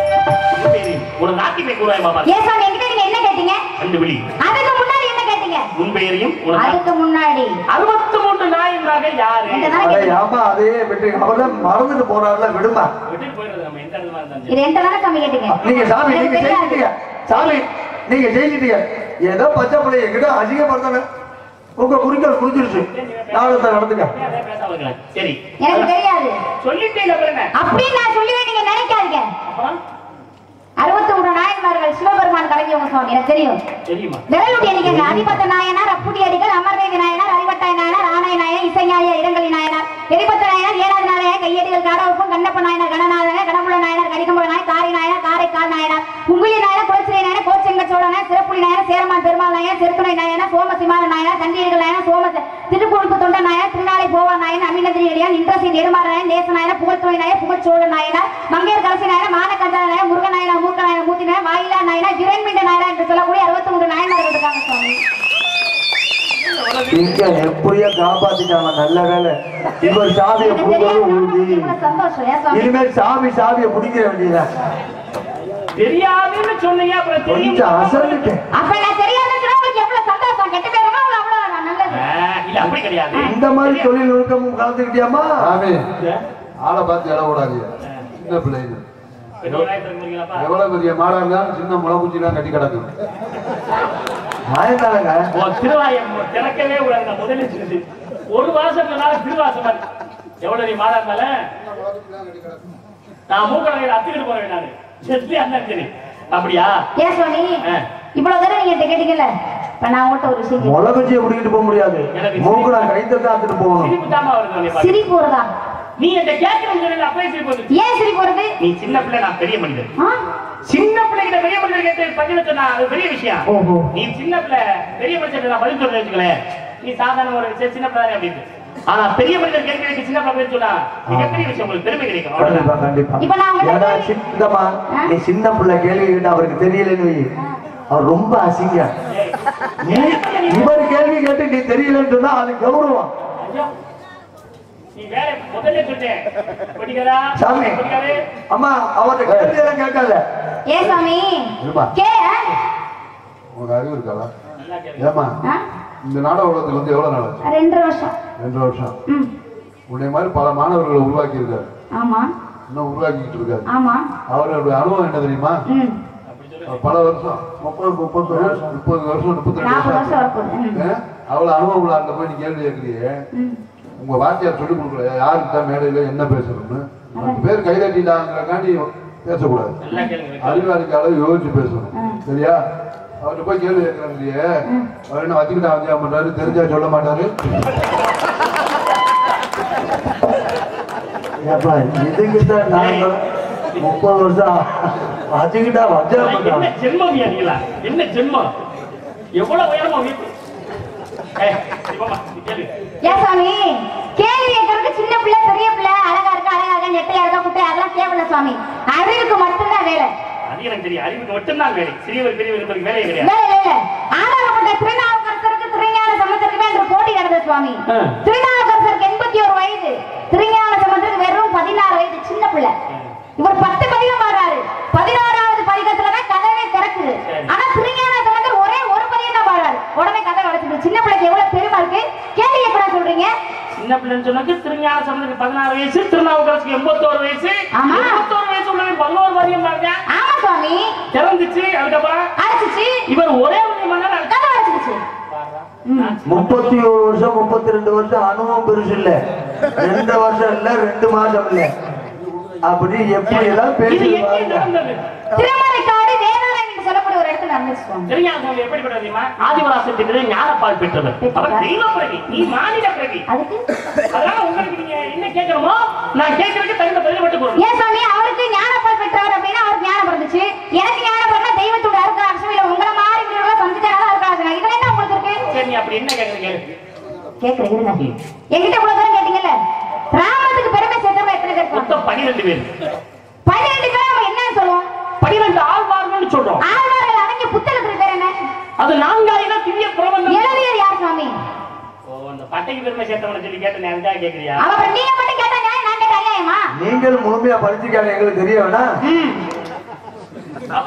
இது பேரு, ஒரு நாட்டிமை கூறாய் மாமா ஏன் சாமி என்கிட்ட நீங்க என்ன கேட்டீங்க ரெண்டு விழி அதுக்கு முன்னாடி என்ன கேட்டீங்க முன்பெயரையும் உனக்கு அதுக்கு முன்னாடி அறுபத்தி மூன்று நாயன்மாக யாரு ரெண்டு நாள் அட கேட்டீங்க. ஏமா அதே விட்டு அவர்தான் மறந்துட்டு போறாருல விடுமா விட்டுட்டு போயிடுறது நம்ம எந்த இடமா இருந்தாலும் சரி. இது ரெண்டு தானே சாமி கேட்டீங்க நீங்க சாமி எனக்கு நீங்க தெரியாது. ஜெயிச்சிட்டீங்க சாமி நீங்க ஜெயிச்சிட்டீங்க ஏதோ பச்சை பிள்ளை எங்கிட்ட அசிங்கப்படுத்தானே உங்க குறிக்கோள் குறிச்சிருச்சு நாடகத்தை நடத்துங்க அப்படியே அதே பேசாம இருக்கிறேன். சரி எனக்கு தெரியாது சொல்லிட்டே அப்புறம் என்ன அப்படின்னு நான் சொல்லுவேன் நீங்க நினைக்காதீங்க அப்புறம் அறுபத்தி மூணு நாயன்மார்கள் சிவபெருமான் கலைஞவங்க சுவாமி எனக்கு தெரியும் தெரியுமா விரலுடைய அடிக்கங்க அதிபத்த நாயனார் அப்புடி அடிகள் அமர்வேதி நாயனார் அறிவட்டாய் நாயனார் ஆனாய் நாயனார் இசைஞாய இடங்களி நாயனார் எரிபத்த நாயனார் ஏழாவது நாயனார் கையடிகள் காடவப்பும் கண்ணப்ப நாயனார் கணநாதனார் கடம்புல நாயனார் கடிகம்புல நாயர் காரி நாயனார் காரைக்கால் நாயனார் குங்குலி நாயனார் கோச்சிரை நாயனார் கோச்செங்க சோழனார் சிறப்புலி நாயனார் சேரமான் பெருமாள் நாயனார் செருத்துணை நாயனார் சோமசிமார நாயனார் தண்டியர்கள் நாயனார் சோம திருக்குழுப்பு தொண்ட நாயனார் திருநாளை போவா நாயனார் அமிநந்திரி எளியான் இன்றசி நெடுமாற நாயர் நேச நாயனார் புகழ்துணை நாயர் புகழ்ச்சோழ நாயனார் மங்கையர் கலசி நாயனார் மானகந்த நாயனார் முருக நாயனார் மூர்க்க நாயனார் மூர்த்தி நாயனார் வாயிலா நாயனார் விரண்மிண்ட நாயனார் என்று சொல்லக்கூடிய அறுபத்தி மூன்று நாயனார்கள் இருக்காங்க சுவாமி இங்க எப்படியோ காப்பாத்திட்டாங்க நல்ல வேலை இவர் சாவியை எனக்கு புடுங்கிறது தெரியாம உறுதி இவ்வளவு சந்தோஷம் ஏன் சுவாமி இனிமேல் சாமி சாவியை பிடிக்கிற வேண்டியதான் தெரியாதுன்னு சொன்னீங்க அப்புறம் தெரியும் கொஞ்சம் அசந்துட்டேன் அப்ப நான் தெரியாதுன்னா உங்களுக்கு எவ்வளவு சந்தோஷம் கெட்ட பேருமா அவ்வளவு நல்லது ஆ, இல்ல அப்படி கிடையாது இந்த மாதிரி தொழில் நுணுக்கமும் கலந்துக்கிட்டியாமா சாமி ஆளை பார்த்து இட விடாதீங்க சின்ன பிள்ளைங்க பெற்றோர் நாயகர் இருக்கீங்களாப்பா? எவ்வளவு பெரிய மாடா இருந்தாலும் சின்ன முளக்குச்சிலாம் கட்டி கிடக்கும் நாயந்தானங்க உன் திருவாயம் திறக்கவே விடாது நான் முதல்ல சொல்லுது ஒரு வாசம்னால திருவாசம் மாதிரி. எவ்வளவு நீ மாடா இருந்தால நான் மூக்கடையில் அத்துக்கிட்டு போறேன் நானு செத்து அந்த சரி அப்படியா ஏன் சுவாமி ஆ. இவ்வளவு தூரம் நீங்க கேட்டீங்கல்ல இப்ப நான் உங்கள்கிட்ட ஒரு விஷயம் கேட்கிறேன். முளகச்சியை பிடிக்கிட்டு போக முடியாது மூக்கு நான் கைத்தை தாத்துட்டு போகணும் சிரிப்பு தாமா வருது உன்னை பார்த்து. சிரிப்பு வருதா நீ என்கிட்ட கேட்கணும் சொல்லல அப்பவே சிரிப்பு வருது ஏன் சிரிப்பு வருது நீ சின்ன பிள்ளை நான் பெரிய மனிதன் ஆ? சின்ன பிள்ளைகிட்ட பெரிய மனிதர் கேட்டு பதில் சொன்னா அது பெரிய விஷயம் ஓஹோ. நீ சின்ன பிள்ளை பெரிய மனுஷன் நான் பதில் சொல்றேன் வச்சுக்கலேன் நீ சாதாரண ஒரு சரி, சின்ன பிள்ளை அப்படின்னு ஆனா பெரிய மனிதர் கேட்கறதுக்கு சின்ன பிள்ளை சொன்னா மிகப்பெரிய விஷயம் உங்களுக்கு பெருமை கிடைக்கும் கண்டிப்பா அவ்வளவுதான் கண்டிப்பா இப்ப நான் உங்கள்ட்ட ஏன்னா கேள்வி- சின்னம்மா நீ சின்ன பிள்ளை கேள்வி கேட்டு அவருக்கு தெரியலன்னு வை அவர் ரொம்ப அசிங்கம் நீ இவர் கேள்வி கேட்டு நீ தெரியலன்னு சொன்னா அது கௌரவம் ஐயோ. நீ வேற முதல்ல சொன்னேன் படிக்கிறா சாமி படிக்காதே அம்மா அவர்கிட்ட கேள்வி எல்லாம் கேட்காத ஏன் சாமி இருமா. கே உனக்கு அறிவு இருக்காளா நல்லா கேளு. ஏமா ஆ? இந்த நாடக உலகத்துக்கு வந்து எவ்வளவு நாள் ஆச்சு ரெண்டரை வருஷம் ரெண்டு வருஷம் ம் உன்னை மாதிரி பல மாணவர்களை உருவாக்கி இருக்காரு ஆமா இன்னும் உருவாக்கிட்டு இருக்காரு ஆமா அவருடைய அனுபவம் என்ன தெரியுமா ம் அவர் பல வருஷம் முப்பது முப்பது வருஷம் முப்பது வருஷம் முப்பத்தி ரெண்டு நாற்பது வருஷம் வருஷம் வரப்போகுது ம். ஆ? அவ்வளவு அனுபவம் உள்ள அந்த போய் நீ கேள்வி கேட்கறியே ம் உங்க வாத்தியார் சொல்லி கொடுக்கல யாருக்கு தான் மேடையில என்ன பேசணும்னு பத்து பேர் கைதட்டிட்டாங்கிறக்காண்டி பேசக்கூடாது நல்லா கேளுங்க அறிவாளிக்கு அளவு யோசிச்சு பேசணும் சரியா அவர்கிட்ட போய் கேள்வி கேட்கறாங்க இல்லையே அவர் என்ன வச்சுக்கிட்டா வந்தியா பண்றாரு தெரிஞ்சா சொல்ல மாட்டாரு ஏப்பா இதுகிட்ட நாங்க முப்பது வருஷம் வச்சுக்கிட்டா வச்சா என்ன பண்றாங்க ஜென்மம் நீங்களா என்ன ஜென்மம் எவ்வளவு உயரமா உயர்த்து ஏய், சிவமா, நீ கேளு. ஏன் சாமி கேள்வி கேட்கறதுக்கு சின்ன பிள்ளை பெரிய பிள்ளை அழகா இருக்கா அழகா இருக்கா நெட்டையா இருக்கா குட்டையா அதெல்லாம் தேவையில்ல சுவாமி அறிவுக்கு மட்டும்தான் வேலை அது எனக்கு தெரியும் அறிவுக்கு மட்டும்தான் வேலை சிறியவர் பெரியவர் என்பதுக்கு வேலையே கிடையாது வேலை வேலை ஆனாகப்பட்ட திருநாவுக்கரசருக்கு திருஞான சமுத்திரத்துக்கு என்று போட்டி நடந்தது சுவாமி ஆ. திருநாவுக்கரசருக்கு எண்பத்தி ஒரு வயது திருஞான சமுத்திரத்துக்கு வெறும் பதினாறு வயது சின்ன பிள்ளை இவர் பத்து பதிகம் பாடுறாரு பதினாறாவது பதிகத்துலதான் கதவே திறக்குது சரி. ஆனா திருஞான சமுத்திரம் ஒரே ஒரு பதிகம் தான் பாடுறாரு உடனே கதை உடைச்சிட்டு சின்ன பிள்ளைக்கு எவ்வளவு பெருமை இருக்கு கேள்வி எப்படா சொல்றீங்க சின்ன பிள்ளைன்னு சொன்னாக்கு திருஞான சம்பந்தத்துக்கு பதினாறு வயசு திருநாவுக்கரசுக்கு எண்பத்தோரு வயசு ஆமா. எண்பத்தோரு வயசு உள்ளவன் பதினோரு வரையும் பாருங்க ஆமா சுவாமி திறந்துச்சு அதுக்கப்புறம் அரைச்சிச்சு இவர் ஒரே ஒரு மணி நேரம் கதை அரைச்சிருச்சு முப்பத்தி ஒரு வருஷம் முப்பத்தி ரெண்டு வருஷம் அனுபவம் பெருசு இல்ல ரெண்டு வருஷம் இல்ல ரெண்டு மாசம் இல்ல அப்படி எப்படி எல்லாம் இது பேசி எங்கே நடந்தது திருமறைக்காடு வேதாரண்யம் என்று சொல்லக்கூடிய ஒரு இடத்துல நடந்துச்சு சுவாமி திருஞான சுவாமி எப்படிப்பட்ட தெரியுமா ஆதிவராசன் திட்டத்தை ஞானப்பால் பெற்றவர் அவர் தெய்வ பிறவி நீ மாநில பிறவி அதுக்கு அதனால உங்களுக்கு நீங்க என்ன கேட்கணுமோ நான் கேட்கறதுக்கு தகுந்த பதில் மட்டும் போறோம் ஏன் சாமி அவருக்கு ஞானப்பால் பெற்றவர் அப்படின்னா அவருக்கு ஞானம் பிறந்துச்சு எனக்கு ஞானம் பிறந்தா தெய்வத்தோட அருக்க அரசு இல்ல உங்களை மாதிரி இப்படி சந்திச்சாலும் அருக்க அரசு இதுல என்ன உங்களுக்கு இருக்கு சரி நீ அப்படி என்ன கேட்கறீங்க கேக்குறேன் இருங்க என்கிட்ட இவ்வளவு தூரம் கேட்டீங்கல்ல ராமத்துக்கு பெருமை சேர்த்தவங்க எத்தனை பேர் இருக்காங்க? மொத்தம் பன்னிரெண்டு பேர் பன்னிரெண்டு பேர் நம்ம என்ன சொல்லுவோம் பன்னிரெண்டு ஆழ்வார்கள்னு சொல்றோம் ஆழ்வார்கள் அடங்கிய புத்தகத்துக்கு பேர் என்ன அது நான்காயிரம் திவ்ய பிரபந்தம் எழுதியர் யார் சுவாமி ஓ அந்த பட்டைக்கு பெருமை சேர்த்தவனை சொல்லி கேட்ட நீ அதுக்காக கேட்கறியா அவர் நீங்க மட்டும் கேட்டா நியாயம், நான் கேட்ட அநியாயமா நீங்கள் முழுமையா படிச்சுக்காங்க எங்களுக்கு தெரிய வேணாம் அப்ப அந்த பட்டைக்கு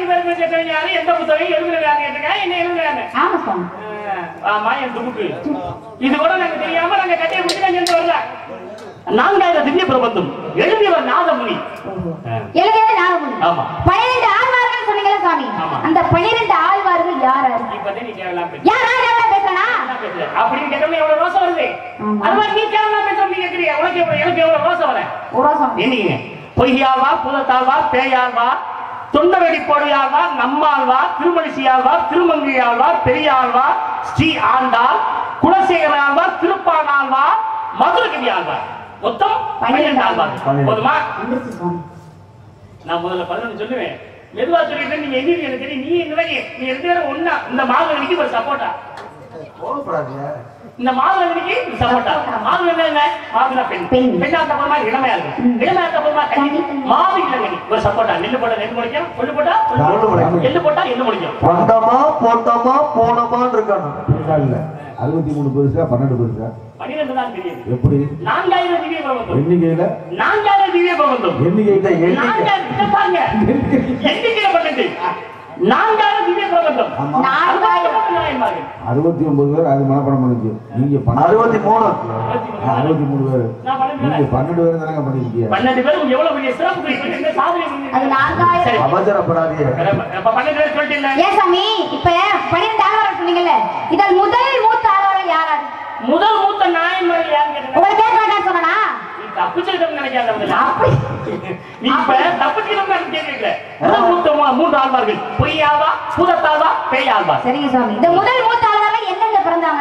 பேருக்கு கேட்டவங்க யாரு எந்த புத்தகம் எழுதுறாங்க கேட்டுக்கா என்ன எழுதுறாங்க ஆமா சுவாமி ஆமா என் துமுக்கு இது கூட நாங்க தெரியாம நாங்க கட்டையை பிடிச்சி நாங்க இருந்து வரல நான்காயிரம் திவ்ய பிரபந்தம் எழுதியவர் நாதமுனி எழுதியது நாகமுனி ஆமா. பன்னிரண்டு ஆழ்வார்கள் சொன்னீங்களா சுவாமி ஆமா. அந்த பன்னிரண்டு ஆழ்வார்கள் யார் யார் இப்பதான் நீ கேரளா பேச யார் யார் யார் பேசுறா அப்படின்னு கேட்டோம்னா எவ்வளவு ரோசம் வருது ஆமா. அது மாதிரி நீ கேரளா பேச நீ கேட்கறியா உனக்கு எவ்வளவு எனக்கு எவ்வளவு ரோசம் வர ஒரு சொன்ன என்னீங்க பொய்யாழ்வார் புதத்தாழ்வார் பேயாழ்வார் தொண்டவெடி போடையாழ்வார் நம்மாழ்வார் திருமணிசியாழ்வார் திருமங்கையாழ்வார் பெரியாழ்வார் ஸ்ரீ ஆண்டாள் குலசேகர ஆழ்வார் திருப்பானாழ்வார் மதுரகவி ஆழ்வார் மொத்தம் பன்னிரண்டு ஆழ்வார் பன்னிரண்டு. போதுமா வந்துருச்சு சுவாமி நான் முதல்ல பதினொன்று சொல்லுவேன் மெதுவா சொல்லிட்டு நீங்க எங்க எனக்கு தெரியும் நீ என்ன நீ ரெண்டு பேரும் ஒண்ணா இந்த மாதவனிக்கு ஒரு சப்போர்ட்டா கோவப்படாதீங்க இந்த மாதவனிக்கு சப்போர்ட்டா மாதவன் என்ன மாதுனா பெண் பெண். பெண்ணா அப்புறமா இளமையா இருக்கும் இளமையா அப்புறமா கண்ணி மாவி இளங்கனி ஒரு சப்போர்ட்டா நெல்லு போட்டா நெல் முடிக்கும் கொள்ளு போட்டா கொள்ளு முளைக்கும். எள்ளு போட்டா எள்ளு முடிக்கும் வந்தமா போட்டோமா போனோமான்னு இருக்கணும் அப்படிலாம் இல்ல அறுபத்தி மூணு பெருசா பன்னெண்டு பெருசா பன்னிரெண்டு தான் தெரியுது எப்படி நான்காயிரம் திவ்ய பிரபந்தம் எண்ணிக்கையில நான்காயிரம் திவ்ய பிரபந்தம் எண்ணிக்கை இந்த எண்ணிக்கை நான்காயிரம் இதை பாருங்க எண்ணிக்கையில பன்னெண்டு நான்காயிரம் திவ்ய பிரபந்தம் ஆமா நான்காயிரம் நாயன்மார்கள் அறுபத்தி ஒன்பது பேர் அது மனப்படம் பண்ணிச்சு நீங்க பன்னெண்டு- அறுபத்தி மூணு ஆ, அறுபத்தி மூணு பேர் நான் பன்னெண்டு நீங்க பேர். பன்னெண்டு பேர் தானங்க பண்ணிருக்கீங்க பன்னெண்டு பேரும் எவ்வளவு பெரிய சிறப்பு குறிப்பு, என்ன சாதனை அது பண்ணிருக்கீங்க? நான்காயிரம். சரி. அவசரப்படாதீங்க அப்ப பன்னெண்டு பேர் சொல்லிட்டீங்களா? ஏன் சாமி இப்ப பன்னிரண்டு ஆழ்வார்கள் சொன்னீங்கல்ல இதில் முதல் மூத்த ஆழ்வார்கள் யாராரு முதல் மூத்த நாயன்மார்கள் யாருன்னு கேட்டீங்கன்னா, உங்களை பேர் வேண்டாம் சொன்னா நீ தப்பிச்சிருக்கணும்னு நினைக்காத முதல்ல. அப்படி நீ இப்ப தப்பிச்சிருக்கணும்னு கேட்கல. முதல் மூத்த மூ- மூன்று ஆழ்வார்கள் பொய்யாவா பூதத்தாவா பேயாழ்வா சரிங்க சாமி இந்த முதல் மூத்த ஆழ்வார்கள் எங்கெங்க பிறந்தாங்க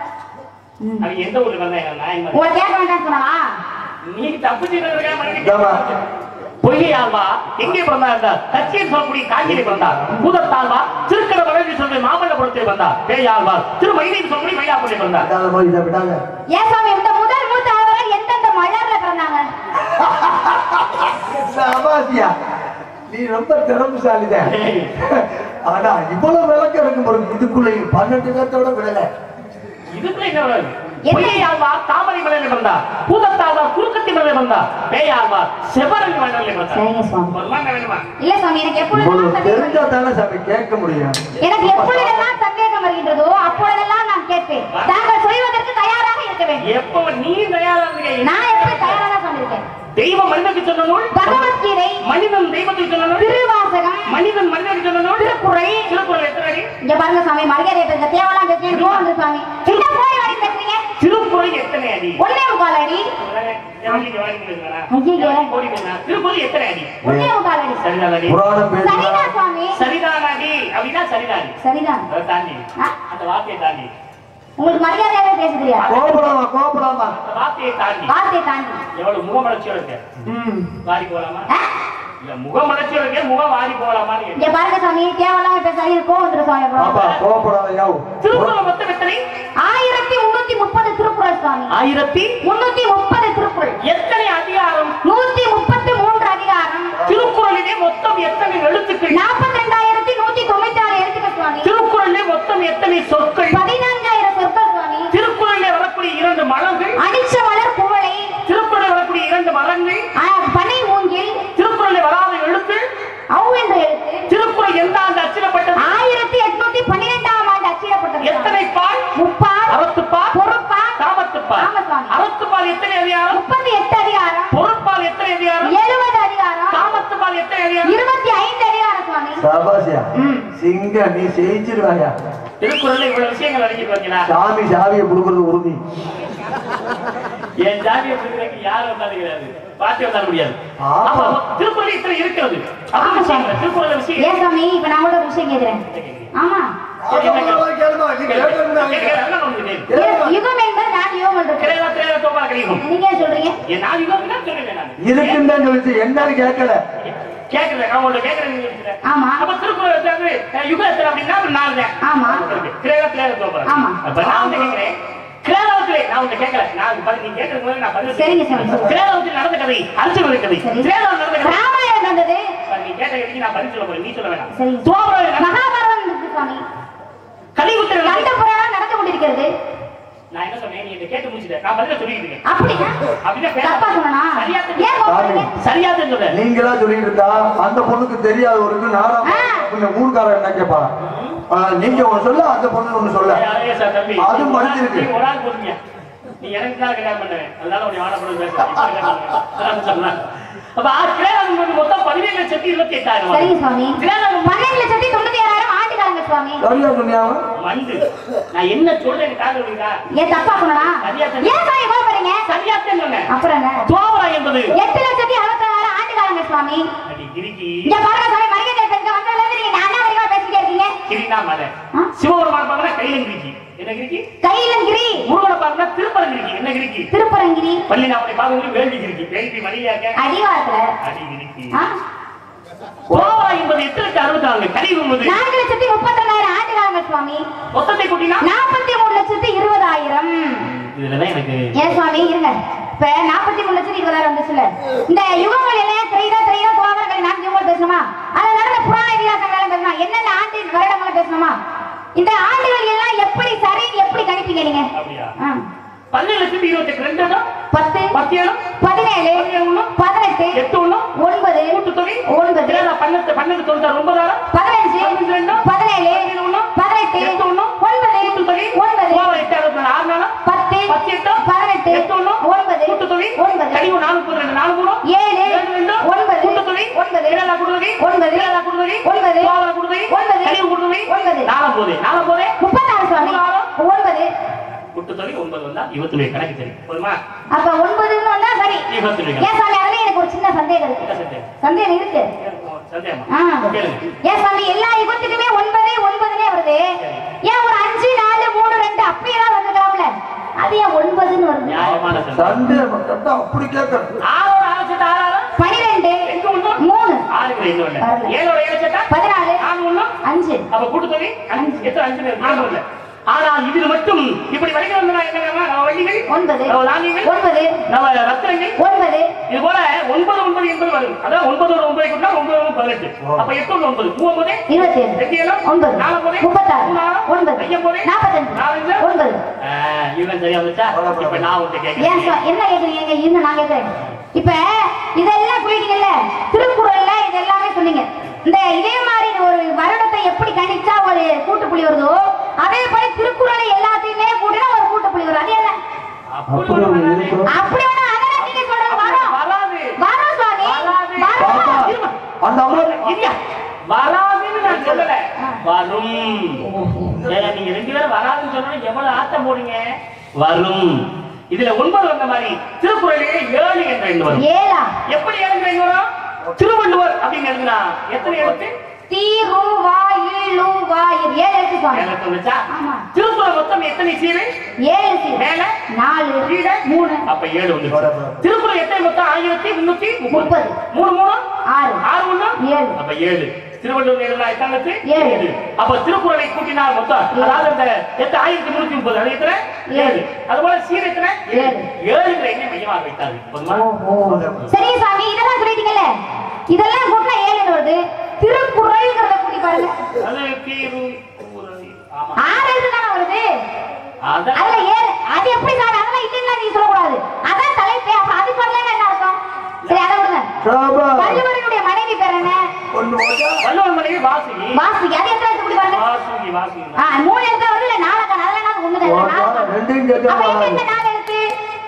ம். அது எந்த ஊர்ல வந்தாங்க நாயன்மார்கள் உங்களை கேட்க வேண்டாம் சொன்னா நீ தப்பிச்சிருக்க இதாம்மா. பொய்யாழ்வா எங்கே பிறந்தார் கட்சியில் சொல்லக்கூடிய காஞ்சியில் பிறந்தார் பூதத்தாழ்வா திருக்கட வளர்ச்சி சொல்லி மாமல்லபுரத்தில் பிறந்தார் பேயாழ்வார் திருமயிலில் சொல்லி மயிலாப்பூரில் பிறந்தார் விடாத போய் இதை விடாத ஏன் சாமி இந்த முதல் மூத்த ஆழ்வார்கள் எந்தெந்த மலர்ல பிறந்தாங்க அபாசியா நீ ரொம்ப திறமைசாலிதான் ஆனா இவ்வளவு விளக்கம் இருக்கும் பொழுது இதுக்குள்ள பன்னெண்டு பேர்த்தோட விடல இதுக்குள்ள என்ன வருது? என்ன? பொய்யாழ்வார் தாமரை மலையில பிறந்தார் பூதத்தாழ்வார் குறுக்கத்தி மலையில பிறந்தார் பேயாழ்வார் செவரங்கி மலையில பிறந்தார் சரிங்க சுவாமி ஒரு மாதிரி வேணுமா இல்ல சுவாமி எனக்கு இவ்வளவு எப்பொழுதெல்லாம் தெரிஞ்சா சந்தேகம் தானே சாமி கேட்க முடியும் எனக்கு எப்பொழுதெல்லாம் சந்தேகம் வருகின்றதோ அப்பொழுதெல்லாம் நான் கேட்பேன் தாங்கள் சொல்வதற்கு தயாராக இருக்க வேண்டும் எப்போ நீ தயாரா இருக்க நான் எப்படி தயாராக சொல்லியிருக்கேன் தெய்வம் மனிதனுக்கு சொன்ன நூல் பகவத்கீதை மனிதன் தெய்வத்துக்கு சொன்ன நூல் திருவாசகம் மனிதன் மனிதனுக்கு சொன்ன நூல் திருக்குறள் திருக்குறள் எத்தனை அடி இங்க பாருங்க சாமி மரியாதை பேசுங்க தேவலாம் பேசுறீங்க கோவம் வந்து சாமி என்ன போய் வாடி பேசுறீங்க திருக்குறள் எத்தனை அடி ஒன்னே முக்கால் அடி எவனுக்கு எவனுக்கு பேசுறா? ஐயையே. எவனுக்கு கோடி பேசுறா? திருக்குறள் எத்தனை அடி ஒன்னே முக்கால் அடி சரிதான் அடி புராணம் பேசுறா சரிதான் சுவாமி சரிதான் அடி அப்படின்னா சரிதான் அடி சரிதான் அதை தாண்டி ஆ, அந்த வார்த்தையை தாண்டி உங்களுக்கு மரியாதையாவே பேச தெரியாது கோபடாமா கோபடாமா அந்த வார்த்தையை தாண்டி வார்த்தையை தாண்டி எவ்வளவு முகமலர்ச்சியோட இருக்கு ம். வாரி போலாமா ஆ, இல்ல முகமலர்ச்சியோட இருக்கு முகம் வாரி போலாமான்னு கேட்டேன். இங்க பாருங்க சாமி தேவையில்லாம பேசாதீங்க கோவம் வந்துரும் சாமி பாப்பா அப்புறம். கோபப்படாத யாவு திருக்குறள் மொத்தம் எத்தனை ஆயிரத்தி முன்னூத்தி முப்பது திருக்குறள் சுவாமி ஆயிரத்தி முன்னூத்தி முப்பது திருக்குறள் எத்தனை அதிகாரம் நூத்தி முப்பத்தி மூன்று அதிகாரம் திருக்குறளிலே மொத்தம் எத்தனை எழுத்துக்கள் நாற்பத்தி ரெண்டாயிரத்தி நூத்தி தொண்ணூத்தி ஆறு எழுத்துக்கள் சுவாமி திருக்குறளிலே மொத்தம் எத்தனை சொற்கள் பதினான்காயிரம் சொற்கள் சுவாமி திருக்குறளிலே வரக்கூடிய இரண்டு மலர்கள் அடிச்ச மலர் குவளை திருக்குறளில் வரக்கூடிய இரண்டு மரங்கள் ஆ, பனை மூங்கில் திருக்குறளில் வராத எழுத்து அவ் என்ற எழுத்து திருக்குறள் எந்த ஆண்டு அச்சிடப்பட்டது ஆயிரத்தி எட்நூத்தி பன்னிரெண்டாம் ஆண்டு அச்சிடப்பட்டது எத்தனை பால் முப்பால் அறத்துப்பால் பொறுப்பால் காமத்துப்பால் ஆமா சுவாமி. அறத்துப்பால் எத்தனை அதிகாரம் முப்பத்தி எட்டு அதிகாரம் பொறுப்பால் எத்தனை அதிகாரம் எழுபது அதிகாரம் காமத்துப்பால் எத்தனை அதிகாரம் இருபத்தி ஐந்து அதிகாரம் சுவாமி சபாசியா சிங்க நீ ஜெயிச்சிருவாயா திருக்குறள்ல இவ்வளவு விஷயங்கள் அடங்கி பார்த்தீங்களா சாமி சாவியை கொடுக்கறது உறுதி என் ஜாதியை பிடிக்கிறதுக்கு யாரும் வந்தாலும் கிடையாது பாட்டி வந்தாலும் முடியாது ஆமா. அப்ப திருக்குறள் இத்தனை இருக்கிறது அப்படி விஷயங்கள் திருக்குறள் விஷயம் ஏன் சாமி இப்ப நான் கூட ஒரு விஷயம் கேக்குறேன் ஆமா சரி, என்ன கேள்வி? கேளுமா, நீ கேளு. கேட்கணும் கேளு, கேளு, அதான் ஒண்ணு கேளு. கேளுமா. யுகம் என்பது நான் யுகம் என்று கிடையாது, கிடையாது, தோப்பா கிடைக்கும். நீங்க ஏன் சொல்றீங்க ஏன் நான் யுகம் தான் சொல்லுவேன் நானு. இருக்குன்னு தான் சொல்லிச்சு என்னன்னு கேட்கல கேட்கல, நான் உங்கள்ட்ட கேட்கறேன், நீங்க சொல்லுங்க. ஆமா அப்ப திருக்குறள் வந்து, அஹ், யுகம் எத்தனை அப்படின்னா ஒரு நாலு தான். ஆமா இருக்கு. கிரேதா, கிரேதா, தோப்பா. ஆமா. அப்ப நான் வந்து கேட்கிறேன், கிரேதாவத்திலே, நான் உங்கள்ட்ட கேட்கல. நான் பதில் நீங்க கேட்கறதுக்கு முன்னாடி நான் பதில் சரிங்க, சொல்றேன். சரி, சரி. கிரேதாவத்தில் நடந்த கதை, அர்ஜுனன் கதை. சரி. கிரேதாவில் நடந்த கதை. ராமாயணம் நடந்தது இப்ப நீ கேட்ட கேள்விக்கு நான் பதில் சொல்ல போறேன், நீ சொல்ல வேணாம். சரி துவாபரம் நடந்த- மகாபாரதம் இருக்கு சுவாமி கலியுகத்தில் கண்ட நடந்த- புராணம் நடந்து கொண்டிருக்கிறது நான் என்ன சொன்னேன் நீ இதை கேட்டு முடிச்சிட்ட நான் பதில சொல்லிட்டு இருக்கேன் அப்படியா அப்படின்னா பேச- தப்பா சொன்னா சரியா ஏன் தெரியும். கோபப்படுறீங்க? சரியா தெரிஞ்சது நீங்களா சொல்லிட்டு இருந்தா அந்த பொண்ணுக்கு தெரியாத ஒரு நாடகம் ஆ, இவங்க ஊர்க்காரன் என்ன கேட்பாங்க ஆ, நீங்க ஒண்ணு சொல்ல அந்த பொண்ணு ஒண்ணு சொல்ல அதே சார் தம்பி அது நீ மடிஞ்சிருக்கு. நீ ஒரு ஆள் போதுங்க நீ எனக்கு தான் கல்யாணம் பண்ணுவேன் அதனால உன்னை வாழ போறது பேசுறேன் இப்ப கல்யாணம் பண்ணுவேன். அதான் சொன்னேன். அப்ப ஆ, கிரேனாவுக்கு வந்து மொத்தம் பதினேழு லட்சத்தி இருபத்தி எட்டாயிரம் சரிங்க சுவாமி கிரேனாவுக்கு பன்னெண்டு லட்சத்தி தொண்ணூத்தி ஆறாயிரம் ஆண்டுகாலங்க சுவாமி சரியா சொன்னியா மண்டு நான் என்ன சொல்றேன் காது விடுங்க ஏன் தப்பா சொன்னா சரியா சொன்னீங்க. ஏன் சாமி கோபப்படுறீங்க சரியாத்தான் சொன்னேன் அப்புறம் என்ன துவாபரா என்பது எட்டு லட்சத்தி அறுபத்தாறாயிரம் ஆண்டுகாலங்க சுவாமி அடி கிரிக்கி இங்க பாருங்க சாமி மரியாதை பெண்க வந்ததுல இருந்து நீங்க அண்ணா வரைக்கும் பேசிட்டே இருக்கீங்க கிரினா மலை ஆ? சிவபெருமான் பார்க்கணும் கையில கிரிக்கி என்ன கிரிக்கி கைலங்கிரி முருகனை பார்க்கணும் திருப்பரம் கிரிக்கி என்ன கிரிக்கி திருப்பரங்கிரி பள்ளி நான் அப்படி பார்க்கணும் வேள்வி கிரிக்கி வேள்வி மணியாக்க அடிவாரத்துல அடி கிரிக்கி ஆ? துவாபரா என்பது எட்டு லட்சத்தி அறுபத்தி நாலு கழிவு என்பது நான்கு லட்சத்தி முப்பத்தி ரெண்டாயிரம் ஆண்டுகாலங்க சுவாமி மொத்தத்தை கூட்டினா நாற்பத்தி மூணு லட்சத்தி இருபதாயிரம் இதுலதான் எனக்கு ஏன் சுவாமி இருங்க இப்ப நாற்பத்தி மூணு லட்சத்தி இருபதாயிரம் வந்துச்சுல இந்த யுகங்கள் எல்லாம் திரையில திரையில துவாபரங்கள் நான்கு யுகங்கள் பேசணுமா அதை நடந்த புராண இதிகாசங்கள் எல்லாம் பேசணும் என்னென்ன ஆண்டு வருடங்கள் பேசணுமா இந்த ஆண்டுகள் எல்லாம் எப்படி சரின்னு எப்படி கணிப்பீங்க நீங்க அப்படியா ஆ. பன்னெண்டு லட்சத்தி இருபத்தி எட்டு ரெண்டு இடம் பத்து பத்து இடம் பதினேழு பதினெட்டு எட்டு ஒண்ணு ஒன்பது கூட்டுத்தொகை ஒன்பது ஏழா, பன்னெண்டு பன்னெண்டு தொண்ணூத்தாறு ஒன்பதாயிரம் பதினஞ்சு பதினஞ்சு ரெண்டு பதினேழு பதினேழு ஒண்ணு பதினெட்டு எட்டு ஒண்ணு ஒன்பது கூட்டுத்தொகை ஒன்பது துவாபரம் எட்டு அறுபத்தி நாலு ஆறு நாளா பத்து பத்து எட்டு பதினெட்டு எட்டு ஒண்ணு ஒன்பது கூட்டுத்தொகை ஒன்பது கழிவு நாலு முப்பது ரெண்டு நாலு மூணு ஏழு ஏழு ரெண்டு ஒன்பது கூட்டுத்தொகை ஒன்பது ஏழா கூட்டுத்தொகை ஒன்பது ஏழா கூட்டுத்தொகை ஒன்பது துவாபர கூட்டுத்தொகை ஒன்பது கழிவு கூட்டுத்தொகை ஒன்பது நாலாம் போதே நாலாம் போதே முப்பத்தாறு சுவாமி ஒன்பது கூட்டுத்தொகை ஒன்பது வந்தா இருபத்தி கணக்கு தெரியும் போதுமா அப்ப ஒன்பதுன்னு வந்தா சரி இருபத்தி ஏன் சாமி அதுல எனக்கு ஒரு சின்ன சந்தேகம் இருக்கு என்ன சந்தேகம் சந்தேகம் இருக்கு சந்தேகமா ஆ. கேளுங்க ஏன் சாமி எல்லா யுகத்துக்குமே ஒன்பது ஒன்பதுனே வருது ஏன் ஒரு அஞ்சு நாலு மூணு ரெண்டு அப்படியெல்லாம் வந்துக்கலாம்ல அது ஏன் ஒன்பதுன்னு வருது நியாயமான சந்தேகம் சண்டே கட்டா அப்படி கேட்கறது ஆறோட ஆறு சட்டா ஆறு ஆறு பனிரெண்டு எங்க ஒண்ணு மூணு ஆறுங்கிற இன்னும் இல்ல வரல. ஏழோட ஏழு சட்டா பதினாலு ஆறு ஒண்ணு அஞ்சு அப்ப கூட்டுத்தொகை அஞ்சு எத்தனை அஞ்சு பேர் நாலு இல்ல ஆனால் இதில் மட்டும் இப்படி வரைக்கும் வந்தா என்ன நவ வள்ளிகள் ஒன்பது நவ தானியங்கள் ஒன்பது நவ ரத்தினங்கள் ஒன்பது இது போல ஒன்பது ஒன்பது என்பது வரும் அதாவது ஒன்பதோட ஒன்பதை கூட்டினா ஒன்பது ஒன்பது பதினெட்டு அப்ப எட்டு ஒண்ணு ஒன்பது மூணு இருபத்தி ஏழு ரெண்டு ஏழு ஒன்பது நாலு போதே முப்பத்தாறு மூணாறு ஒன்பது ஐயம் போதே நாற்பத்தஞ்சு நாலஞ்சு ஒன்பது இவன் சரியா வந்துச்சா இப்ப நான் உன்கிட்ட ஏன் கேட்கிறேன் சார் என்ன கேக்குறீங்க இருங்க நான் கேக்குறேன் இப்ப இதெல்லாம் சொல்லிட்டீங்கல்ல திருக்குறள்ல இது எல்லாமே சொன்னீங்க இந்த இதே மாதிரி ஒரு வருடத்தை எப்படி கணிச்சா ஒரு கூட்டுப்புள்ளி வருதோ அதே போல திருக்குறளை எல்லாத்தையுமே கூட்டினா ஒரு கூட்டுப்புள்ளி வரும் அது என்ன அப்படி அப்படி ஒண்ணு ஒண்ணு வராது. இருக்கும். அப்படி ஒண்ணு அதெல்லாம் நீங்க சொல்றது வரும் வராது வரும் சுவாமி வராது. வரும் பாப்பா, இருமா. அந்த அம்மா இல்லையா? வராதுன்னு நான் சொல்லல வரும் ஏங்க, நீங்க ரெண்டு பேரும் வராதுன்னு சொன்னா எவ்வளவு ஆட்டம் போடுங்க வரும் இதுல ஒன்பது வந்த மாதிரி திருக்குறளிலே ஏழு என்ற எண் வரும் ஏழா எப்படி ஏழு என்ற எண் வரும் திருவள்ளுவர் அப்படின்னு எழுதுனா எத்தனை எழுத்து தீரு வாயிலு வாயிர் ஏழு எழுத்து சுவாமி ஏழு எழுத்து வந்துச்சா ஆமா. திருக்குறள் மொத்தம் எத்தனை சீரு ஏழு சீர். மேல நாலு கீழே மூணு அப்ப ஏழு வந்து திருக்குறள் எத்தனை மொத்தம் ஆயிரத்தி முன்னூத்தி முப்பது முப்பது. மூணு மூணு ஆறு ஆறு ஒண்ணு ஏழு அப்ப ஏழு திருவள்ளுவர் எழுதலாம் எத்தனை ஏழு. ஏழு அப்ப திருக்குறளை கூட்டினால் மொத்தம் அதாவது அந்த எத்தனை ஆயிரத்தி முன்னூத்தி முப்பது அது எத்தனை ஏழு அது போல சீர் எத்தனை ஏழு. ஏழுங்கிற எண்ணை மையமாக வைத்தாரு போதுமா சரிங்க சாமி இதெல்லாம் சொல்லிட்டீங்கல்ல இதெல்லாம் கூட்டினா ஏழு வருது திருக்குறள்ங்கிறத கூட்டி பாருங்க அது தீரு கூறல். ஆமா ஆறு எழுத்து தானே வருது அதான் அதுல ஏழு அது எப்படி சார் அதெல்லாம் இல்லைன்னா நீங்க சொல்லக்கூடாது அதான் தலைப்பே அப்ப அது பண்ணலாம் என்ன அர்த்தம் சரி அதை விடுங்க சாபா வள்ளுவருடைய மனைவி பேர் என்ன ஒண்ணு ஓட்டா வள்ளுவர் மனைவி வாசுகி வாசுகி அது எத்தனை எழுத்து கூட்டி பாருங்க வாசுகி வாசுகி ஆ மூணு எழுத்து வருது இல்ல நாலு காண அதெல்லாம் நான் ஒண்ணு ஓட்டா ரெண்டையும் சேர்த்து அப்ப எங்க வராது. இந்த நாலு எழுத்து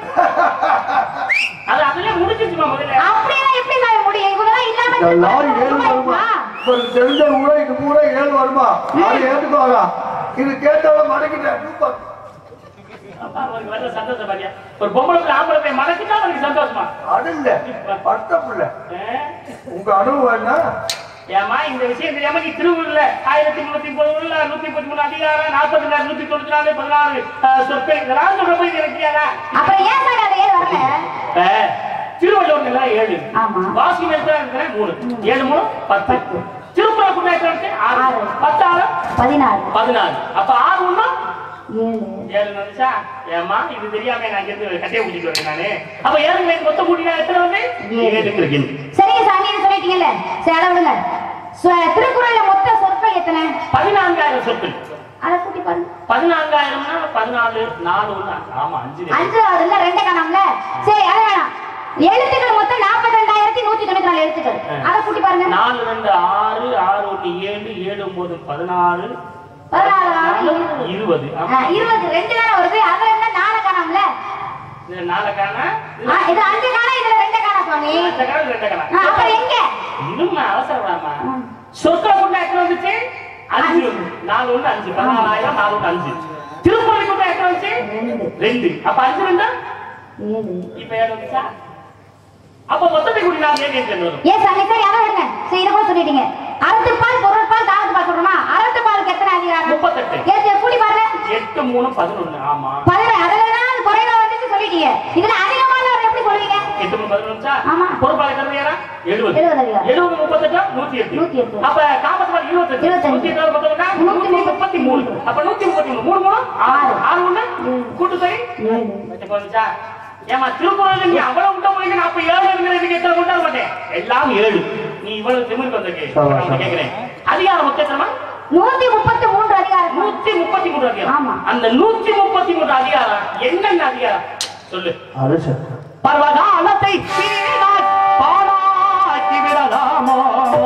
அது அதுலயே முடிஞ்சிருச்சுமா முதல்ல அப்படியெல்லாம் எப்படி சார் முடியும் இவங்கெல்லாம் இல்லாம இந்த லாரி ஏழு வருமா இப்ப தெரிஞ்ச கூட இது கூட ஏழு வருமா அது ஏத்துக்குவாங்க இது கேட்டாலும் மடக்கிட்டேன் சூப்பர். அப்பா, அவருக்கு வர்ற சந்தோஷம் பாரியா ஒரு பொம்பளை பிள்ளை ஆம்பளை பையன் மடக்கிட்டா அவருக்கு சந்தோஷமா அடுங்க பட்ட பிள்ளை ஆ? உங்க அனுபவம் என்ன ஏமா இந்த விஷயம் தெரியாம நீ திருவுருள்ல ஆயிரத்தி முன்னூத்தி முப்பது உள்ள நூத்தி முப்பத்தி மூணு அதிகாரம் நாற்பத்தி நாலு நூத்தி தொண்ணூத்தி நாலு பதினாறு அஹ், சொற்கள் இதெல்லாம் சொல்ற போய் எனக்கு தெரியாதா அப்புறம் ஏன் சார் அது ஏழு வரல இப்ப திருவள்ளுவர் எல்லாம் ஏழு ஆமா. வாசி இருக்கிற மூணு ஏழு மூணு பத்து திருக்குறள் கூட எத்தனை இருக்கு? ஆறு ஆறு. பத்து ஆறு பதினாறு பதினாறு அப்ப ஆறு ஒண்ணு ஏழு ஏழு வந்துச்சா ஏமா இது தெரியாம நான் இருந்து கட்டையை ஊட்டிட்டு வரேன் நானு அப்ப ஏழு மொத்த கூட்டினா எத்தனை வந்து ஏழு. ஏழுக்கு இருக்கு சரிங்க சாமி இது சொல்லிட்டீங்கல்ல சரி அதை விடுங்க சு- திருக்குறள்ல மொத்த சொற்கள் எத்தனை பதினான்காயிரம் சொற்கள் அதை கூட்டி பாருங்க பதினான்காயிரம்னா பதினாலு நாலு ஒண்ணு ஆமா அஞ்சு தான். அஞ்சு ஆறு இல்ல ரெண்டே காணாமல சரி அது வேணாம் எழுத்துக்கள் மொத்தம் நாற்பத்தி ரெண்டாயிரத்தி நூத்தி தொண்ணூத்தி நாலு எழுத்துக்கள் எண்கள் அதை கூட்டி பாருங்க நாலு ரெண்டு ஆறு ஆறு ஒண்ணு ஏழு ஏழு ஒன்பது பதினாறு பதினாறு நாலு இருபது இருபது ஆ, ஆமா. இருபது ரெண்டு தானே வருது அதுல என்ன நாலு காணாமல இது நாளைக்கான ஆ, இது அஞ்சு காணா இதுல ரெண்டு காணா சுவாமி ரெண்டு கணக்கு ரெண்டு ஆ, கணக்கு அப்புறம் எங்க இருமா அவசரப்படாமா சொற்களை கொண்டு எத்தனை வந்துச்சு அஞ்சு வந்து. நாலு ஒண்ணு அஞ்சு பதினாலாயிரம் நாலு ஒண்ணு அஞ்சு திருப்பதி கொண்டு எத்தனை வந்துச்சு ரெண்டு ரெண்டு அப்ப அஞ்சு ரெண்டா ஏழு இப்ப ஏழு வந்துச்சா அப்ப மொத்தத்தை கூட்டி நான் ஏன் கேட்கணும் வரும் ஏன் சாமி சரி அதை விடுங்க சரி இதை கூட சொல்லிட்டீங்க அறத்துப்பால் பொருட்பால் தாரத்துப்பால் சொல்றோமா அறத்துப்பாலுக்கு எத்தனை அதிகாரம் முப்பத்தெட்டு. ஏத்து, கூட்டி பாருங்க எட்டு மூணு பதினொன்னு ஆமா பதினேழு அதுல தான் குறைவா வந்துச்சு சொல்லிட்டீங்க இதுல அதிகமானவர் எப்படி சொல்லுவீங்க எட்டு மூணு பதினொன்று ஆமா. பொறுப்பாளர் கருமையாரா எழுபது எழுபது அதிகாரம். எழுபது முப்பத்தெட்டு நூத்தி எட்டு நூத்தி எட்டு. அப்ப காமத்துமார் இருபத்தெட்டு இருபத்தஞ்சு. நூத்தி எட்டு பத்தொன்பதா நூத்தி நூத்தி முப்பத்தி மூணு அப்ப நூத்தி முப்பத்தி மூணு மூணு மூணு ஆறு ஆறு ஒண்ணு ஏழு. கூட்டு சரி ஏழு இப்ப வந்துச்சா ஏமா திருக்குறள் நீ அவ்வளவு உண்ட முடியுங்க நான் அப்ப ஏழு இருக்கிறதுக்கு எத்தனை கொண்டு வர மாட்டேன் எல்லாம் ஏழு நீ இவ்வளவு திமிருக்கு வந்திருக்கு சவா, நான் உன்னை சவா. கேட்கிறேன் அதிகாரம் முக்கியத்துவமா நூத்தி முப்பத்தி மூன்று அதிகாரம் நூத்தி முப்பத்தி மூணு அதிகாரம் ஆமா. அந்த நூத்தி முப்பத்தி மூணு அதிகாரம் என்னென்ன அதிகாரம் சொல்லு அது சரி பர்வகாலத்தை சீனாய் பாழாக்கி விடலாமோ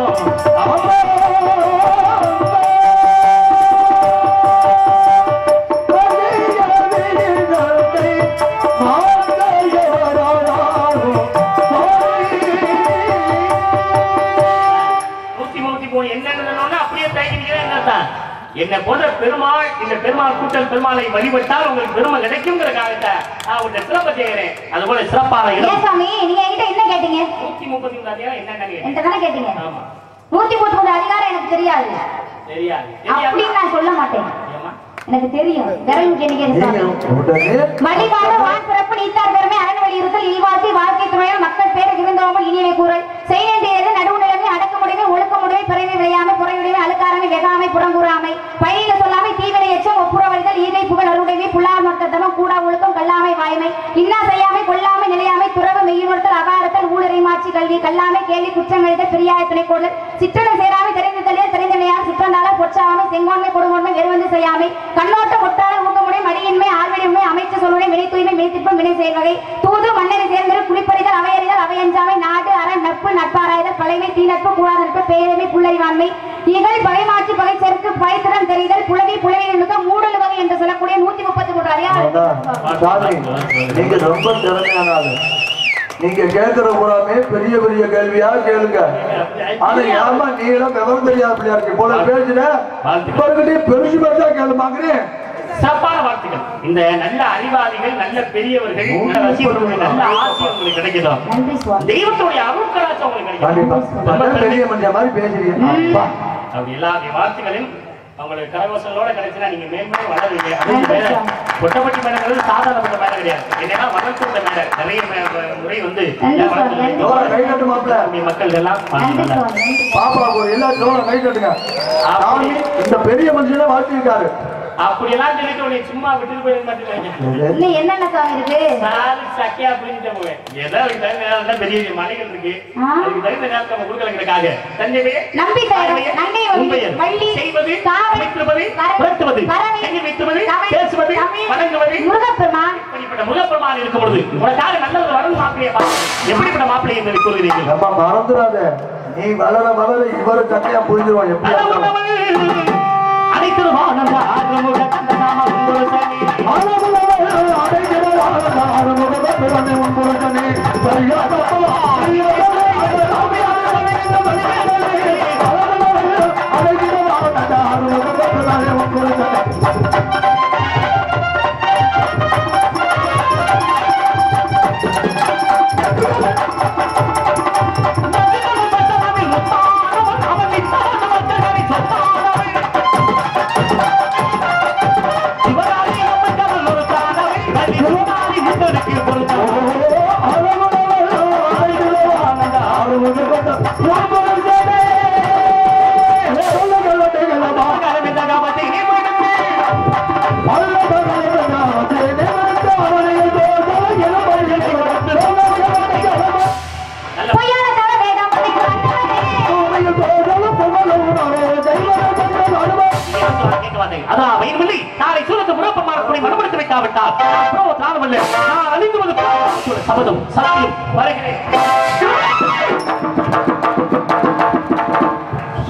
நூத்தி முப்பத்தி மூணு என்னன்னு அப்படியே தயக்கிறீங்க என்னதான் என்ன போன்ற பெருமாள் இந்த பெருமாள் கூட்டல் பெருமாளை வழிபட்டால் உங்களுக்கு பெருமை கிடைக்குங்கிறதுக்காக நான் உன்னை சிறப்ப செய்கிறேன் அது போல சிறப்பான ஏன் இடம் சாமி நீங்க என்கிட்ட என்ன கேட்டீங்க நூத்தி முப்பத்தி மூணு அதிகாரம் என்னன்னு கேட்டேன். என்கிட்ட தானே கேட்டீங்க ஆமா நூத்தி முப்பத்தி மூணு அதிகாரம் எனக்கு தெரியாது தெரியாது அப்படின்னு தெரியாது நான் சொல்ல மாட்டேன் ஏம்மா? எனக்கு தெரியும் விரல் கெணிக்கிறது சாமி உடனே மடிவாத வான் பிறப்பு நீத்தார் பெருமை அரண் வலியுறுத்தல் இல்வாசி வாழ்க்கை துறையால் மக்கள் பேர் இருந்தவங்க இனிமை கூறல் செய்தது நடுவு நிலைமை அடக்கமுடைமை ஒழுக்கமுடைமை பிறவி விளையாமை புறையுடைமை அழுக்காரமை வெகாமை புறங்கூறாமை பழியில சொல்லாமை தீவிர எச்சம் ஒப்புரவழிதல் ஈகை புகழ் அருடைமை புல்லார் மொத்தத்தனம் கூடா ஒழுக்கம் கல்லாமை வாய்மை இன்னா செய்யாமை கொல்லாமை நிலையாமை துறவு மெய்யுணர்த்தல் அபாரத்தல் ஊழரை மாட்சி கல்வி கல்லாமை கேள்வி குற்றங்களித்த பிரியாய துணை கோடல் சிற்றனை சேராமை தெரிந்து தெளிய தெரிந்தனையார் சிற்றந்தாளர் பொற்றாமை செங்கோன்மை கொடுங்கோன்மை வெறுவந்து செய்யாமை கண்ணோட்ட கொட்டாள ஊக்கமுடை மடியின்மை ஆழ்விடமை அமைச்சு சொல்லுடை வினை தூய்மை வினைத்திற்பம் வினை செயல்வகை தூது மன்னரை சேர்ந்தல் குளிப்பறிதல் அவையறிதல் அவையஞ்சாமை நாடு அரண் நட்பு நட்பாராய்தல் பழைமை தீநட்பு கூடாத நட்பு பேரமை புல்லறிவாண்மை இகழ் பகைமாட்சி பகை செருக்கு பகைத்திறன் தெரிதல் புலவி புலவி நுணுக்க மூடல் வகை என்று சொல்லக்கூடிய நூத்தி முப்பத்தி மூன்று அதிகாரம் அதான். சாமி நீங்க ரொம்ப திறமையான ஆளு நீங்க கேட்கிற பூராமே பெரிய பெரிய கேள்வியா கேளுங்க ஆனா ஏமா நீ எல்லாம் விவரம் தெரியாத பிள்ளையா இருக்கு போல பேசுன இப்ப இருக்கிட்டே பெருசு பெருசா கேளுமாங்கிறேன் சிறப்பான வாழ்த்துக்கள் இந்த நல்ல அறிவாளிகள் நல்ல பெரியவர்கள் நல்ல ரசிகர்கள் நல்ல ஆசை உங்களுக்கு கிடைக்கணும் நன்றி சுவாமி தெய்வத்துடைய அருட்கராட்சி உங்களுக்கு கண்டிப்பா கிடைக்கும் ரொம்ப அதான் பெரிய பெரிய மனுஷன் மாதிரி பேசுறீங்க அப்பா. அப்படி எல்லா வாழ்த்துக்களையும் உங்களுக்கு கரகோசங்களோட கிடைச்சுனா நீங்க மேன்மேலும் வளருவீங்க அதுக்கு மேல கொட்டப்பட்டி மேடங்கிறது சாதாரணப்பட்ட மேடம் கிடையாது என்னன்னா வளர்த்துள்ள மேடம் நிறைய மே- முறை வந்து நன்றி சார், நன்றி. ஜோரா கை தட்டு மாப்பிள்ள நம்முடைய மக்கள் எல்லாம் நன்றி நல்லா சுவாமி நன்றி பாப்பாவுக்கு ஒரு எல்லா ஜோரா கை தட்டுங்க சாமி இந்த பெரிய மனுஷனை வாழ்த்திருக்காரு அப்படியெல்லாம் சொல்லிட்டு உன்னை சும்மா விட்டுட்டு போய் மாட்டேன் இன்னும் என்னென்ன சாமி இருக்கு சாரி சக்கையா அப்படின்னு போவேன் ஏதோ அதுக்கு தகுந்த நேரம் தான் பெரிய பெரிய மலைகள் இருக்கு ஆ. அதுக்கு தகுந்த நேரத்தை நம்ம கொடுக்கலங்கிறக்காக தந்தையே நம்பி தரும் நங்கை வள்ளி வள்ளி செய்வது காவல் அமைத்துவது கரை, புரட்டுவது கரவை, கையில் வைத்துவது சபை, பேசுவது தமிழ், வணங்குவது முருகப்பெருமான் இப்படிப்பட்ட முகப்பெருமான் இருக்கும் பொழுது உனக்காக நல்லது வரும் மாப்பிளையை பார்த்து எப்படிப்பட்ட மாப்பிள்ளை என்று கூறுகிறீர்கள் நம்ம மறந்துடாத நீ வளர வளர இவரு தன்னையா புரிஞ்சிருவான் எப்படியா இருந்தாலும். அனைத்திருவானந்த ஆறுமுக கந்தநாம உங்கள் சனி பொய்யான தவ வேதம் படிக்கும் அன்னவரே. அதான் வயிறுமில்லை நாளை சூழத்து முறப்பமானப்படி மனப்படுத்தி வைக்காவிட்டால் அப்புறம் காலமல்ல நான் அழிந்து வந்து சபதம் சத்தியம் வருகிறேன்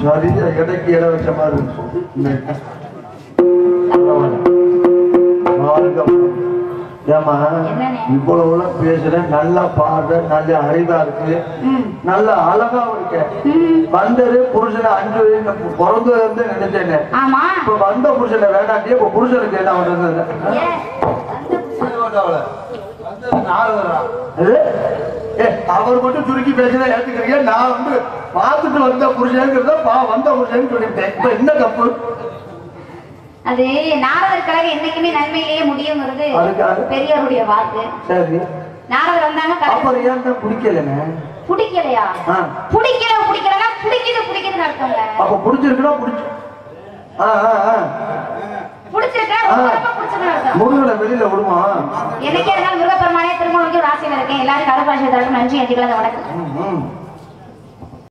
சரியா இடைக்கு இடம் வச்ச மாதிரி இருந்துச்சு. பரவாயில்ல. வாழ்க ஏமா என்னண்ணே? இவ்வளவு பேசுறேன் நல்லா பாடுற நல்ல அறிவா இருக்கு ம். நல்ல அழகாவும் இருக்க ம். வந்தது புருஷனை அஞ்சு வயசு பிறந்ததுல இருந்து நினைச்சேன் ஆமா இப்ப வந்த புருஷனை வேண்டாட்டி இப்ப புருஷனுக்கு என்ன பண்றது ஏன்? அது? ஏ, அவர் மட்டும் சுருக்கி பேசுறத ஏத்துக்கிறீங்க நான் வந்து பார்த்துட்டு வந்த புருஷங்கிறத பா வந்த புருஷன் சொல்லிட்டேன் இப்ப என்ன தப்பு அது நாரதர் கழகம் என்னைக்குமே நன்மையிலேயே முடியுங்கிறது அதுக்காக? பெரியவருடைய வாக்கு சரி நாரதர் வந்தாங்க கழகம் அப்புறம் ஏன் தான் பிடிக்கலன்னு பிடிக்கலையா ஆ. பிடிக்கல பிடிக்கலன்னா பிடிக்குது பிடிக்குதுன்னு அர்த்தங்க அப்ப பிடிச்சிருக்குன்னா பிடிச்சு ஆ, ஆ, ஆ. பிடிச்சிருக்கா ஆ. ரொம்ப ரொம்ப பிடிச்சிருக்குன்னு அர்த்தம் முருகனை வெளியில விடுமா எனக்கே இருந்தாலும் முருகப்பெருமானே திருமணம் ராசியில் இருக்கேன் எல்லாரும் கடற்பாஷை தரப்பு நன்றி அஞ்சுக்கலாம் வணக்கம் ம், ம்.